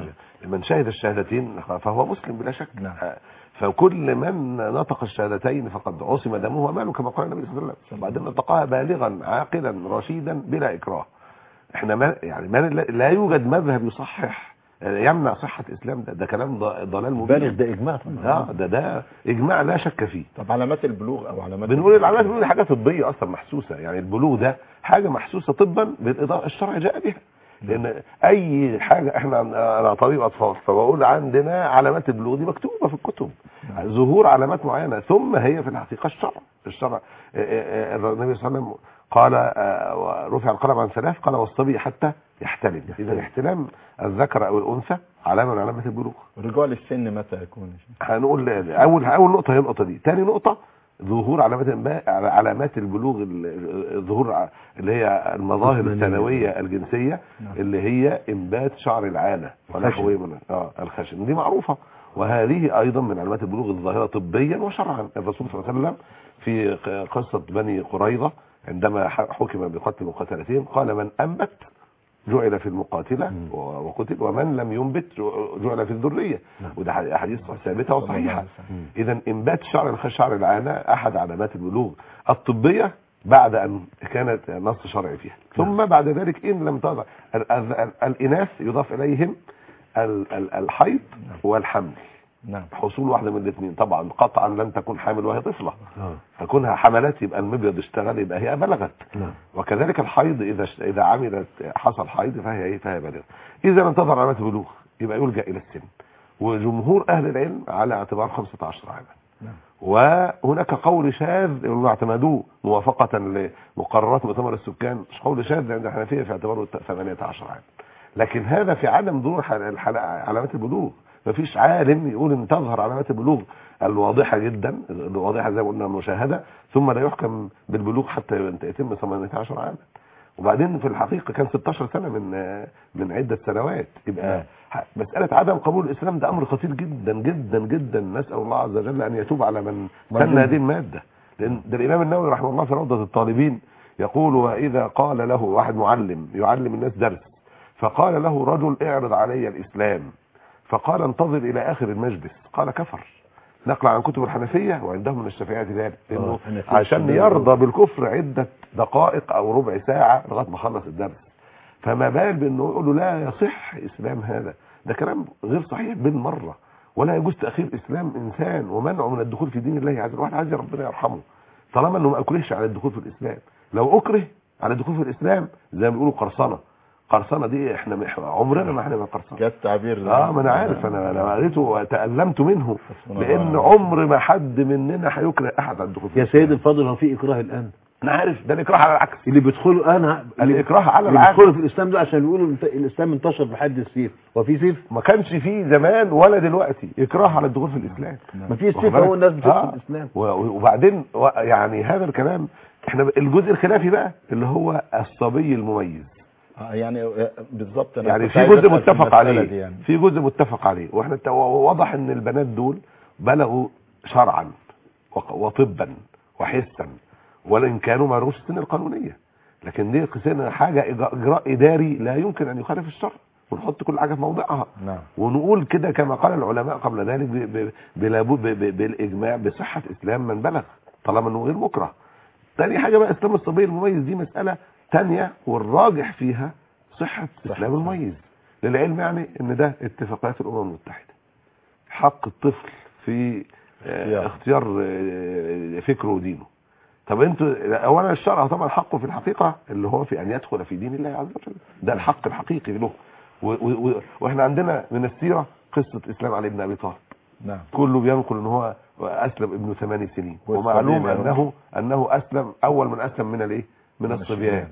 من شهد الشهادتين فهو مسلم بلا شك نعم. آه، فكل من نطق الشهادتين فقد عصم دمه وماله كما قال النبي صلى الله عليه وسلم وبعدين نطقها بالغا عاقلا رشيدا بلا إكراه احنا ما يعني ما لا يوجد مذهب يصحح يمنع صحة الإسلام ده ده كلام ض- ضلال مبين بالغ ده اجماع طبعا اه ده ده اجماع لا شك فيه طب علامات البلوغ أو علامات بنقول العلامات بنقول حاجه طبيه اصلا محسوسه يعني البلوغ ده حاجه محسوسه طبا بالاضافه الشرع جاء بها لان اي حاجه احنا عن- انا طبيب اطفال فبقول عندنا علامات البلوغ دي مكتوبه في الكتب ظهور علامات معينه ثم هي في الحقيقه الشرع الشرع آه، آه، آه، النبي صلى الله عليه وسلم قال آه، رفع القلم عن ثلاث قال والصبي حتى يحتلم اذا احتلام الذكر او الانثى علامه من علامات البلوغ الرجوع للسن متى يكون يا شيخ؟ هنقول اول اول نقطه هي النقطه دي تاني نقطه ظهور علامات الب- علامات البلوغ ال- الظهور ع- اللي هي المظاهر الجسمانية. الثانويه الجنسيه نعم. اللي هي انبات شعر العانه ونحوه من اه الخشن دي معروفه وهذه ايضا من علامات البلوغ الظاهره طبيا وشرعا الرسول صلى الله عليه وسلم في ق- قصه بني قريظه عندما ح- حكم بقتل مقاتلتهم قال من انبت جعل في المقاتله و- وقتل ومن لم ينبت ج- جعل في الذريه وده ح- احاديث ثابته وصحيحه اذا انبات شعر الخ- شعر العانه احد علامات البلوغ الطبيه بعد ان كانت نص شرعي فيها ثم بعد ذلك ان لم تظهر ال- ال- ال- الاناث يضاف اليهم ال- ال- الحيض والحمل نعم حصول واحده من الاثنين طبعا قطعا لن تكون حامل وهي طفله اه فكونها حملت يبقى المبيض اشتغل يبقى هي بلغت نعم وكذلك الحيض اذا اذا عملت حصل حيض فهي ايه فهي بالغه اذا لم تظهر علامات البلوغ يبقى يلجا الى السن وجمهور اهل العلم على اعتبار 15 عاما نعم. وهناك قول شاذ اللي اعتمدوه موافقة لمقررات مؤتمر السكان قول شاذ عند الحنفية في اعتباره 18 عام لكن هذا في عدم ظهور حل- الحل- علامات البلوغ مفيش عالم يقول ان تظهر علامات البلوغ الواضحة جدا الواضحة زي ما قلنا المشاهدة ثم لا يحكم بالبلوغ حتى يتم 18 عاما وبعدين في الحقيقة كان 16 سنة من من عدة سنوات يبقى ح- مسألة عدم قبول الإسلام ده أمر خطير جدا جدا جدا نسأل الله عز وجل أن يتوب على من سن هذه المادة لأن ده الإمام النووي رحمه الله في روضة الطالبين يقول وإذا قال له واحد معلم يعلم الناس درس فقال له رجل اعرض علي الإسلام فقال انتظر إلى آخر المجلس قال كفر نقل عن كتب الحنفية وعندهم من الشافعية ذلك لأنه الحنفية عشان الشافعية. يرضى بالكفر عدة دقائق أو ربع ساعة لغاية ما خلص الدرس فما بال بأنه يقول له لا يصح إسلام هذا ده كلام غير صحيح بالمرة ولا يجوز تأخير إسلام إنسان ومنعه من الدخول في دين الله عز وجل واحد عايز ربنا يرحمه طالما أنه ما أكرهش على الدخول في الإسلام لو أكره على الدخول في الإسلام زي ما بيقولوا قرصنة قرصنة دي احنا مح- عمرنا ما هنبقى قرصنة جاء التعبير ده. اه ما انا عارف انا انا قريته وتألمت منه حسبنا الله لان ونعم عمر ما حد مننا هيكره احد على الدخول في يا الإسلام. سيد الفاضل هو في اكراه الان انا عارف ده الاكراه على العكس اللي بيدخلوا انا الإكراه على اللي العكس. بيدخلوا في الاسلام ده عشان بيقولوا الت- الاسلام انتشر بحد السيف وفي سيف ما كانش فيه زمان ولا دلوقتي اكراه على الدخول في الاسلام ما في واخد سيف بالك؟ هو الناس بتدخل آه. الاسلام و- و- وبعدين و- يعني هذا الكلام احنا ب- الجزء الخلافي بقى اللي هو الصبي المميز آه، يعني آه، بالظبط أنا يعني كنت في عايز جزء أسأل في متفق المسألة عليه دي يعني. في جزء متفق عليه واحنا الت- واضح ان البنات دول بلغوا شرعا وق- وطبا وحسا وان كانوا ما لهمش السن القانونيه لكن دي قسنا حاجه إج- اجراء اداري لا يمكن ان يخالف الشرع ونحط كل حاجه في موضعها نعم ونقول كده كما قال العلماء قبل ذلك ب- ب- بلا بد- ب- ب- بالاجماع بصحه اسلام من بلغ طالما انه غير مكره تاني حاجه بقى اسلام الصبي المميز دي مساله تانية والراجح فيها صحه اسلام المميز للعلم يعني ان ده اتفاقات الامم المتحده حق الطفل في آه، اختيار. اختيار آه، فكره ودينه طب انتوا اولا الشرع طبعا حقه في الحقيقه اللي هو في ان يدخل في دين الله عز وجل ده الحق الحقيقي له و- و- و- واحنا عندنا من السيره قصه اسلام علي بن ابي طالب نعم كله بينقل ان هو اسلم ابن ثمان سنين والصبي ومعلوم بيروح. انه انه اسلم اول من اسلم من الايه من من الصبيان الشبيان.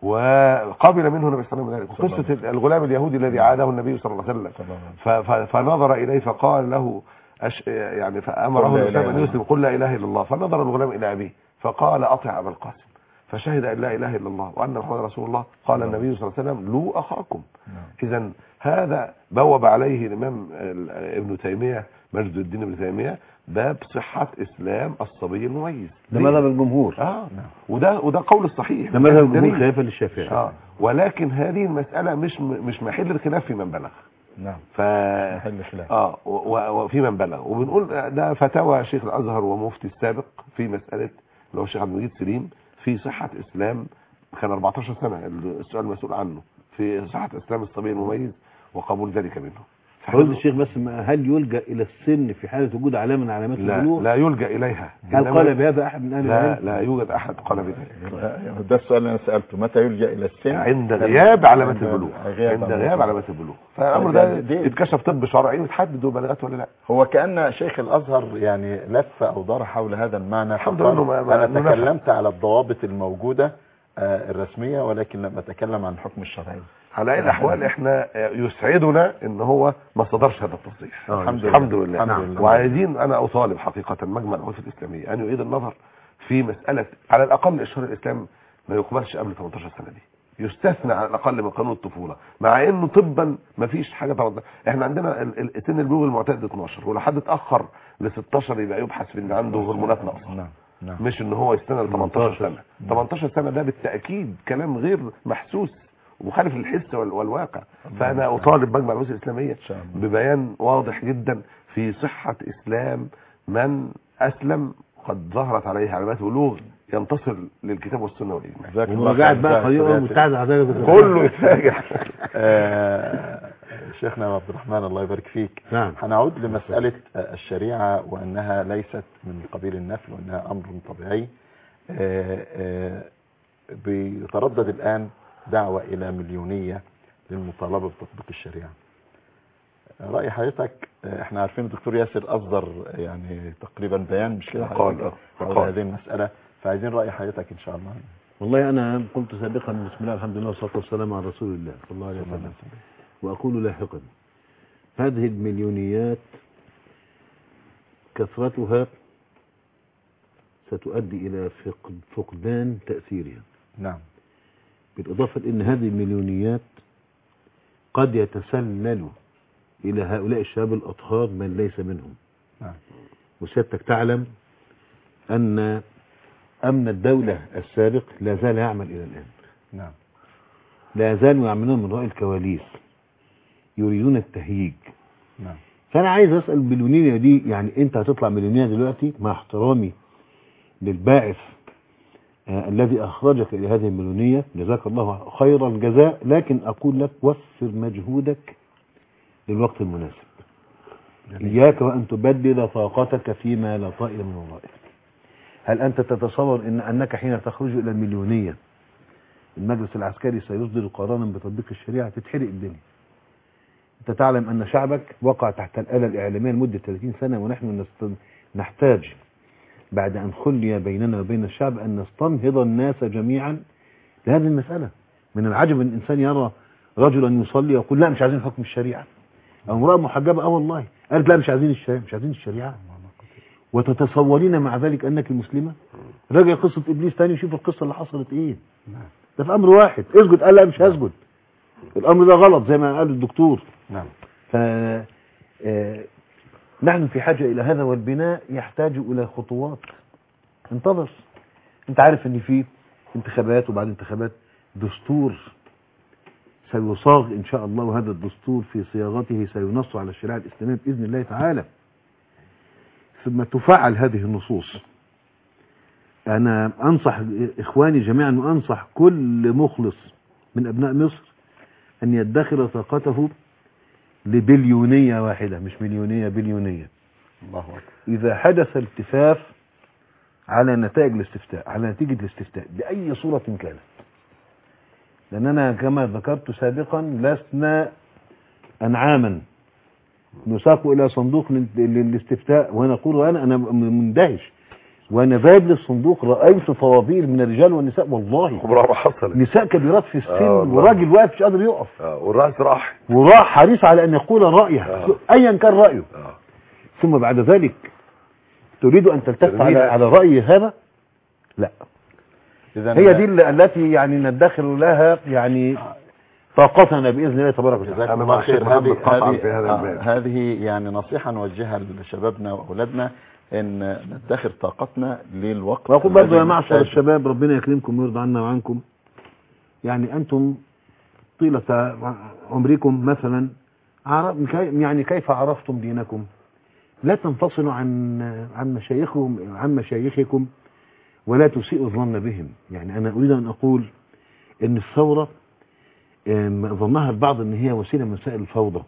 وقبل منه النبي صلى الله عليه وسلم ذلك صلى الله عليه قصه الغلام اليهودي الذي عاده النبي صلى الله عليه وسلم صلى الله عليه ف- ف- فنظر اليه فقال له أش يعني فامره قل لا الاسلام إله ان إلا يسلم قل لا اله الا الله فنظر الغلام الى ابيه فقال اطع ابا القاسم فشهد ان لا اله الا الله وان محمد رسول الله قال النبي صلى الله عليه وسلم لو اخاكم نعم. اذا هذا بوب عليه الامام ال- ابن تيميه مجد الدين ابن تيميه باب صحه اسلام الصبي المميز ده ليه؟ مذهب الجمهور اه وده وده قول الصحيح ده مذهب الجمهور دليل. خلافا للشافعي اه ولكن هذه المساله مش م- مش محل الخلاف في من بلغ نعم ف محل خلاف اه و- و- وفي من بلغ وبنقول ده فتاوى شيخ الازهر ومفتي السابق في مساله اللي هو الشيخ عبد المجيد سليم في صحه اسلام كان 14 سنه السؤال المسؤول عنه في صحه اسلام الصبي المميز وقبول ذلك منه فضيلة الشيخ بس ما- هل يلجأ إلى السن في حالة وجود علامة من علامات لا البلوغ؟ لا يلجا اليها هل إنما- قال بهذا أحد من أهل لا العلم؟ لا يوجد احد قال بذلك ده السؤال اللي انا سالته متى يلجا الى السن عند غياب علامات عند البلوغ غياب عند علامات غياب علامات البلوغ فالامر يعني ده دي- يتكشف طب شرعي وتحدد هو بلغت ولا لا هو كأن شيخ الأزهر يعني لف أو دار حول هذا المعنى الحمد فقال لله ما- ما- أنا إنه نفع. تكلمت على الضوابط الموجودة آه، الرسمية ولكن لم أتكلم عن الحكم الشرعي على اي الاحوال احنا آه، يسعدنا ان هو ما صدرش هذا التصريح آه، الحمد لله. الحمد لله الحمد نعم. لله. وعايزين انا اطالب حقيقه مجمع البحوث الاسلاميه ان يعيد النظر في مساله على الاقل اشهار الاسلام ما يقبلش قبل 18 سنه دي يستثنى على الاقل من قانون الطفوله مع انه طبا ما فيش حاجه طبعا احنا عندنا ال- ال- سن البلوغ المعتاد 12 ولو حد اتاخر ل 16 يبقى يبحث في ان عنده هرمونات ناقصه نعم نعم مش ان هو يستنى ل 18 18 سنه 18 سنه ده بالتاكيد كلام غير محسوس ومخالف للحس وال- والواقع فانا اطالب مجمع البحوث الاسلاميه شاء الله. ببيان واضح جدا في صحه اسلام من اسلم قد ظهرت عليه علامات بلوغ ينتصر للكتاب والسنه والاجماع جزاك الله ومراجعة خير. بقى جزاك قضية الله متحدة عدالة كله يتفاجئ آه، شيخنا عبد الرحمن الله يبارك فيك نعم. هنعود لمسألة آه، الشريعة وأنها ليست من قبيل النفل وأنها أمر طبيعي آه، آه، بيتردد الآن دعوة إلى مليونية للمطالبة بتطبيق الشريعة رأي حضرتك آه، احنا عارفين الدكتور ياسر أصدر يعني تقريبا بيان مش كده مقال، حضرتك آه، حول مقال. هذه المسألة فعايزين رأي حضرتك إن شاء الله والله أنا قلت سابقا بسم الله الحمد لله والصلاة والسلام على رسول الله صلى الله عليه وسلم وأقول لاحقا هذه المليونيات كثرتها ستؤدي إلى فقد فقدان تأثيرها نعم بالإضافة لأن هذه المليونيات قد يتسلل إلى هؤلاء الشباب الأطهار من ليس منهم نعم وسيادتك تعلم أن أمن الدولة السابق لا زال يعمل إلى الآن نعم لا زالوا يعملون من رأي الكواليس يريدون التهييج نعم فأنا عايز أسأل المليونية دي يعني أنت هتطلع مليونية دلوقتي مع احترامي للباعث آه الذي أخرجك إلى هذه المليونية جزاك الله خير الجزاء لكن أقول لك وفر مجهودك للوقت المناسب إياك وأن تبدل طاقتك فيما لا طائل من ورائك هل أنت تتصور إن أنك حين تخرج إلى المليونية المجلس العسكري سيصدر قرارا بتطبيق الشريعة تتحرق الدنيا أنت تعلم أن شعبك وقع تحت الآلة الإعلامية لمدة 30 سنة ونحن نست... نحتاج بعد أن خلي بيننا وبين الشعب أن نستنهض الناس جميعا لهذه المسألة من العجب أن الإنسان يرى رجلا يصلي ويقول لا مش عايزين حكم الشريعة أو امرأة محجبة اه والله قالت لا مش عايزين الشريعة مش عايزين الشريعة وتتصورين مع ذلك أنك المسلمة راجع قصة إبليس تاني وشوف القصة اللي حصلت إيه ده في أمر واحد اسجد قال لا مش هسجد الأمر ده غلط زي ما قال الدكتور نعم ف آه، نحن في حاجة إلى هذا والبناء يحتاج إلى خطوات انتظر انت عارف ان في انتخابات وبعد انتخابات دستور سيصاغ ان شاء الله وهذا الدستور في صياغته سينص على الشريعة الاسلامية باذن الله تعالى ثم تفعل هذه النصوص انا انصح اخواني جميعا وانصح كل مخلص من ابناء مصر ان يدخر طاقته لبليونية واحدة مش مليونية بليونية الله أكبر إذا حدث التفاف على نتائج الاستفتاء على نتيجة الاستفتاء بأي صورة كانت لأننا كما ذكرت سابقا لسنا أنعاما نساق إلى صندوق لل- للاستفتاء ونقول أنا أنا مندهش وأنا ذاهب للصندوق رأيت طوابير من الرجال والنساء والله عمرها ما حصلت نساء كبيرات في السن آه والله. وراجل واقف مش قادر يقف آه، والراس راح وراح حريص على أن يقول رأيه آه. أيا كان رأيه آه. ثم بعد ذلك تريد أن تلتف على ترميها. على رأي هذا لا إذا هي دي اللي- التي يعني ندخر لها يعني طاقتنا بإذن الله تبارك وتعالى جزاكم أنا الله مع خير الشيخ محمد هذه قطعاً هذه في هذا آه، الباب. هذه يعني نصيحة نوجهها لشبابنا وأولادنا إن ندخر طاقتنا للوقت وأقول برضه يا الذي معشر نحتاجه. الشباب ربنا يكرمكم ويرضى عنا وعنكم يعني أنتم طيلة عمركم مثلا عرف يعني كيف عرفتم دينكم لا تنفصلوا عن عن مشايخهم عن مشايخكم ولا تسيئوا الظن بهم يعني أنا أريد أن أقول إن الثورة آم، ظنها البعض إن هي وسيلة من وسائل الفوضى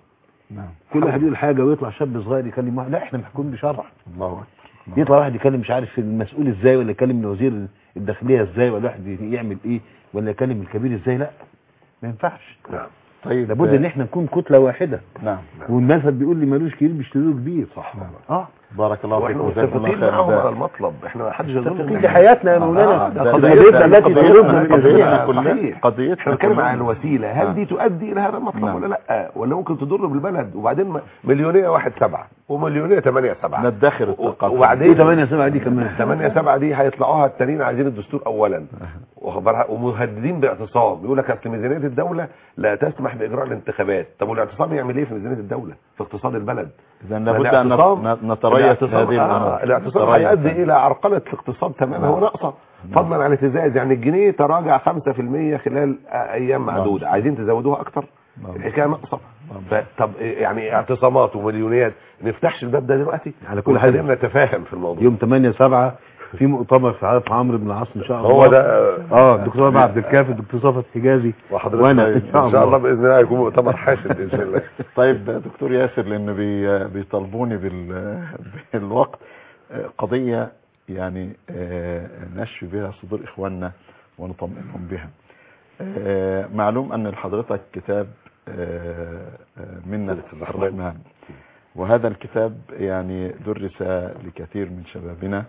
نعم كل واحد يقول حاجه ويطلع شاب صغير يكلم واحد لا احنا محكوم بشرع الله أكبر يطلع واحد يكلم مش عارف المسؤول ازاي ولا يكلم وزير الداخليه ازاي ولا واحد يعمل ايه ولا يكلم الكبير ازاي لا ما ينفعش نعم طيب لابد ان احنا نكون كتله واحده نعم والمثل بيقول لي ملوش كبير بيشتروا كبير صح اه بارك الله فيك واحنا وجزاكم الله متفقين معاهم على خير المطلب احنا ما حدش يظن متفقين إن دي إحنا- حياتنا يا مولانا آه، ده ده قضيتنا التي قضيتنا تطلبنا من قضيتنا الجميع كلنا صحيح. قضيتنا احنا بنتكلم كلنا. عن الوسيله هل نعم. دي تؤدي الى هذا المطلب نعم. ولا لا ولا ممكن تضر بالبلد وبعدين م- مليونيه واحد سبعه ومليونيه ثمانيه سبعه ندخر و- الثقافة ايه وبعدين 8 7 دي كمان 8 7 دي هيطلعوها التانيين عايزين الدستور اولا وخبرها ومهددين باعتصام يقول لك اصل ميزانيه الدوله لا تسمح باجراء الانتخابات طب والاعتصام يعمل ايه في ميزانيه الدوله في اقتصاد البلد اذا لابد ان الاعتصام- نت- نتريث الاعتصام- هذه آه الامور الاعتصام نتريث. هيؤدي الى عرقله الاقتصاد تماما هو ناقصه فضلا عن الاهتزاز يعني الجنيه تراجع 5% خلال آه، ايام معدوده عايزين تزودوها اكتر نعم. الحكايه ناقصه ف- طب إيه يعني اعتصامات ومليونيات نفتحش الباب ده دلوقتي على كل حال. وخلينا نتفاهم في الموضوع يوم 8 7 في مؤتمر في عارف عمرو بن العاص ان شاء الله هو ده آه، اه الدكتور أبو عبد الكافي الدكتور صفت حجازي وحضرتك وانا ان شاء الله باذن الله هيكون مؤتمر حاشد ان شاء الله طيب دكتور ياسر لانه بي بيطالبوني بال بالوقت آه، قضيه يعني آه، نشفي بها صدور اخواننا ونطمئنهم بها آه، معلوم ان لحضرتك كتاب آه، آه، منة الرحمن وهذا الكتاب يعني درس لكثير من شبابنا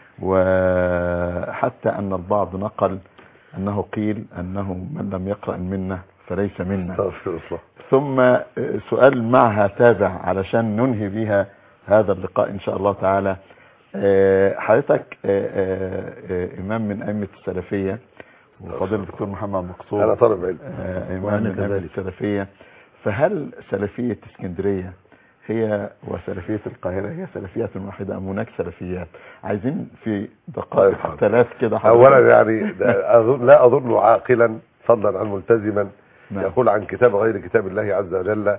وحتى ان البعض نقل انه قيل انه من لم يقرأ المنة فليس منا استغفر الله ثم آه، سؤال معها تابع علشان ننهي بها هذا اللقاء ان شاء الله تعالى آه، حضرتك آه، آه، آه، امام من ائمه السلفيه وفضيله الدكتور محمد مقصود انا طالب علم آه، امام وأنا من ائمه كذلك. السلفيه فهل سلفيه اسكندريه هي وسلفيه القاهره هي سلفيه واحده ام هناك سلفيات عايزين في طيب، دقائق حاضر. ثلاث كده حضرتك. اولا يعني ده أظن لا اظن عاقلا فضلا عن ملتزما نعم. يقول عن كتاب غير كتاب الله عز وجل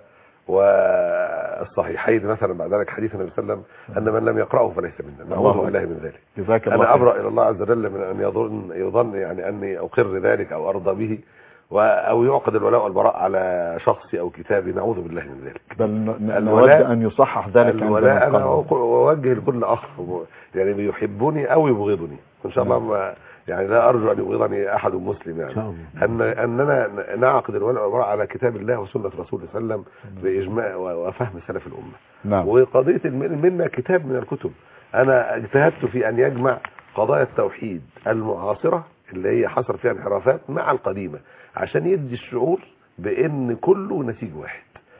والصحيحين مثلا بعد ذلك حديث النبي صلى الله عليه وسلم ان من لم يقراه فليس منا الله نعوذ بالله من ذلك جزاك الله انا خير. ابرا الى الله عز وجل من ان يظن يظن يعني اني اقر ذلك او ارضى به و- او يعقد الولاء والبراء على شخصي او كتابي نعوذ بالله من ذلك بل ن- نود الولاء- ان يصحح ذلك الولاء عندما انا قال. أقول- اوجه لكل اخ يعني بيحبني او يبغضني ان شاء الله ما يعني لا ارجو ان يبغضني احد مسلم يعني إن شاء الله. ان اننا نعقد الولاء والبراء على كتاب الله وسنه رسوله صلى الله عليه وسلم باجماع و- وفهم سلف الامه نعم وقضيه الم- المنه كتاب من الكتب انا اجتهدت في ان يجمع قضايا التوحيد المعاصره اللي هي حصل فيها انحرافات مع القديمه عشان يدي الشعور بان كله نسيج واحد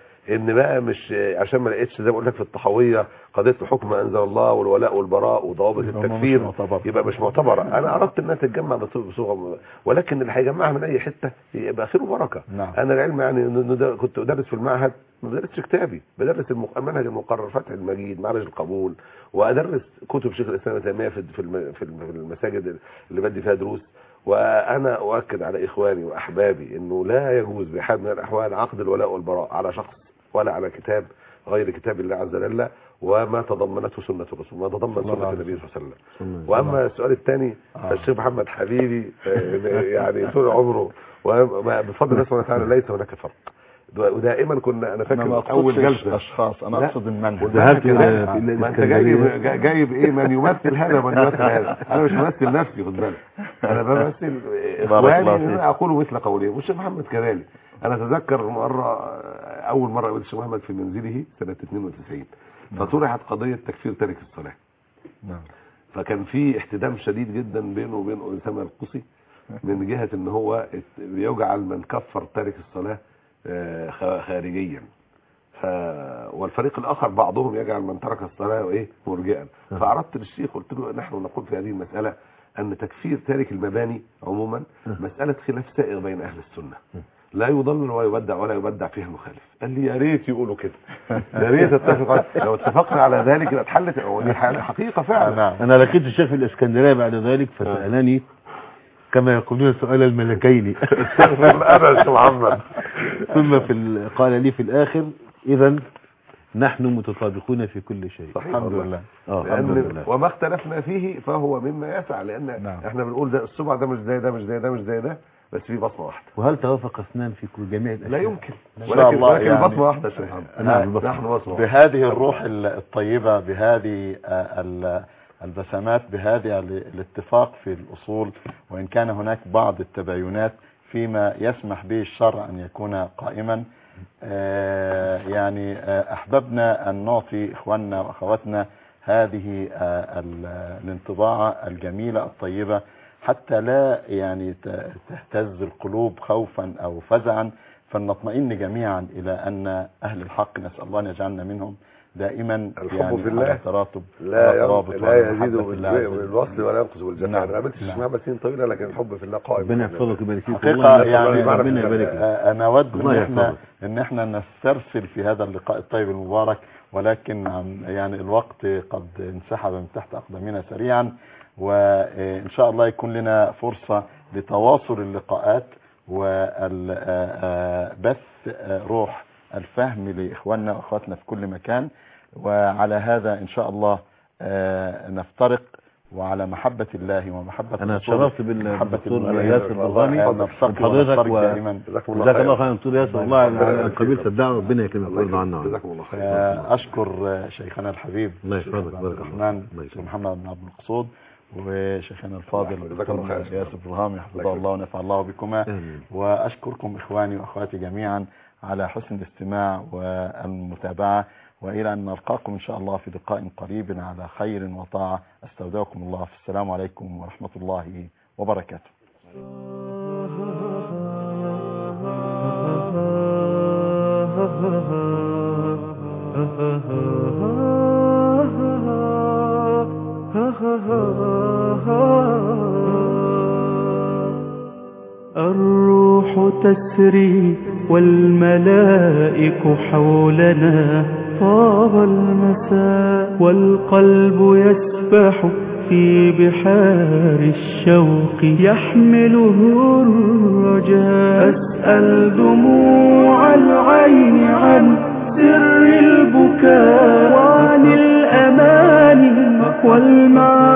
ان بقى مش عشان ما لقيتش زي ما قلت لك في الطحاويه قضيه الحكم ما انزل الله والولاء والبراء وضوابط يبقى مش التكفير معتبر. يبقى مش معتبره انا اردت انها تتجمع بص- بصوره ولكن اللي هيجمعها من اي حته يبقى خير وبركه نعم. انا العلم يعني إن- إن ده- كنت ادرس في المعهد ما بدرسش كتابي بدرس المق- منهج المقرر فتح المجيد معرج القبول وادرس كتب شيخ الاسلام ابن تيميه في في الم- في الم- في المساجد اللي بدي فيها دروس وانا اؤكد على اخواني واحبابي انه لا يجوز بحال من الاحوال عقد الولاء والبراء على شخص ولا على كتاب غير كتاب الله عز وجل وما تضمنته سنه الرسول ما تضمن الله سنه عليه النبي صلى الله عليه وسلم الله. واما السؤال الثاني آه. فالشيخ محمد حبيبي آه، يعني طول عمره وما- بفضل الله سبحانه وتعالى ليس هناك فرق ودائما كنا انا انا ما فاكر اول اقصدش جلسه اشخاص انا لا. اقصد المنهج ذهبت إلى- كمان. في ما انت الإسكندرية. جايب جا- جايب ايه من يمثل هذا ومن يمثل هذا انا مش ممثل نفسي خد بالك انا بمثل اخواني الله ان فيك. انا اقول مثل قولهم والشيخ محمد كذلك انا اتذكر مره اول مره قابلت الشيخ محمد في منزله سنه 92 فطرحت قضيه تكفير تارك الصلاه نعم فكان في احتدام شديد جدا بينه وبين اسامه القصي من جهه ان هو ات- بيجعل من كفر تارك الصلاه آه، خ- خارجيا ف... والفريق الاخر بعضهم يجعل من ترك الصلاه ايه مرجئا فعرضت للشيخ قلت له نحن نقول في هذه المساله ان تكفير تارك المباني عموما مساله خلاف سائغ بين اهل السنه لا يضلل ولا يبدع ولا يبدع فيها المخالف قال لي يا ريت يقولوا كده يا ريت اتفق على- لو اتفقنا على ذلك يبقى اتحلت ودي حقيقه فعلا نعم انا لقيت الشيخ في الاسكندريه بعد ذلك فسالني كما يقولون سؤال الملكين استغفر انا يا شيخ محمد ثم في ال- قال لي في الاخر اذا نحن متطابقون في كل شيء الحمد لله اه الحمد لأن لله وما اختلفنا فيه فهو مما يسع لان نعم. احنا بنقول ده السبع ده مش زي ده مش زي ده مش زي ده بس في بصمه واحده وهل توافق اثنان في كل جميع الاشياء لا يمكن إن شاء ولكن الله ولكن يعني. البصمه واحده يا شيخ محمد نعم، البصمة. نحن بصمه واحدة. بهذه الروح ال- الطيبة بهذه آه، ال- البسمات بهذه ال- الاتفاق في الأصول وإن كان هناك بعض التباينات فيما يسمح به الشرع أن يكون قائما آه، يعني آه، أحببنا أن نعطي إخواننا وأخواتنا هذه آه، ال- الانطباعة الجميلة الطيبة حتى لا يعني ت- تهتز القلوب خوفا أو فزعا فلنطمئن جميعا إلى أن أهل الحق نسأل الله أن يجعلنا منهم دائما الحب يعني في الله على تراتب لا على يم- ترابط لا وعلى يزيد محبة الله عز وجل. بالوصل ولا ينقص بالجفاء نعم. انا ما قابلتش نعم. محمد سنين طويله لكن الحب في الله قائم ربنا يحفظك ويبارك فيك حقيقة والله يعني ربنا يبارك فيك آه، أنا أود الله إن إحنا يحفظك. إن إحنا نسترسل في هذا اللقاء الطيب المبارك ولكن عن يعني الوقت قد انسحب من تحت أقدامنا سريعا وإن شاء الله يكون لنا فرصة لتواصل اللقاءات وبث روح الفهم لإخواننا وأخواتنا في كل مكان وعلى هذا إن شاء الله آه، نفترق وعلى محبة الله ومحبة انا رسوله اتشرفت بال- محبة بالدكتور المؤمنين. ياسر البرغامي نلتقي وحضرتك ونفترق و- دائما جزاكم الله جزاك خير الله خيرا دكتور ياسر والله على الله على يبارك قبيل فيك. الدعوه ربنا يكرمك الله ويرضى عنا يكرمك. جزاكم الله خير آه، أشكر آه، شيخنا الحبيب الله الشيخ يحفظك. عبد بارك الله. الرحمن الله الشيخ يكرمك. محمد بن عبد المقصود وشيخنا الفاضل جزاك الدكتور الله خير. ياسر برهامي حفظه الله الله ونفع الله بكما آمين. وأشكركم إخواني وأخواتي جميعا على حسن الاستماع والمتابعة وإلى أن نلقاكم إن شاء الله في لقاء قريب على خير وطاعة أستودعكم الله في السلام عليكم ورحمة الله وبركاته الروح تسري والملائك حولنا طاب المساء والقلب يسبح في بحار الشوق يحمله الرجاء أسأل دموع العين عن سر البكاء وعن الأمان والمعاني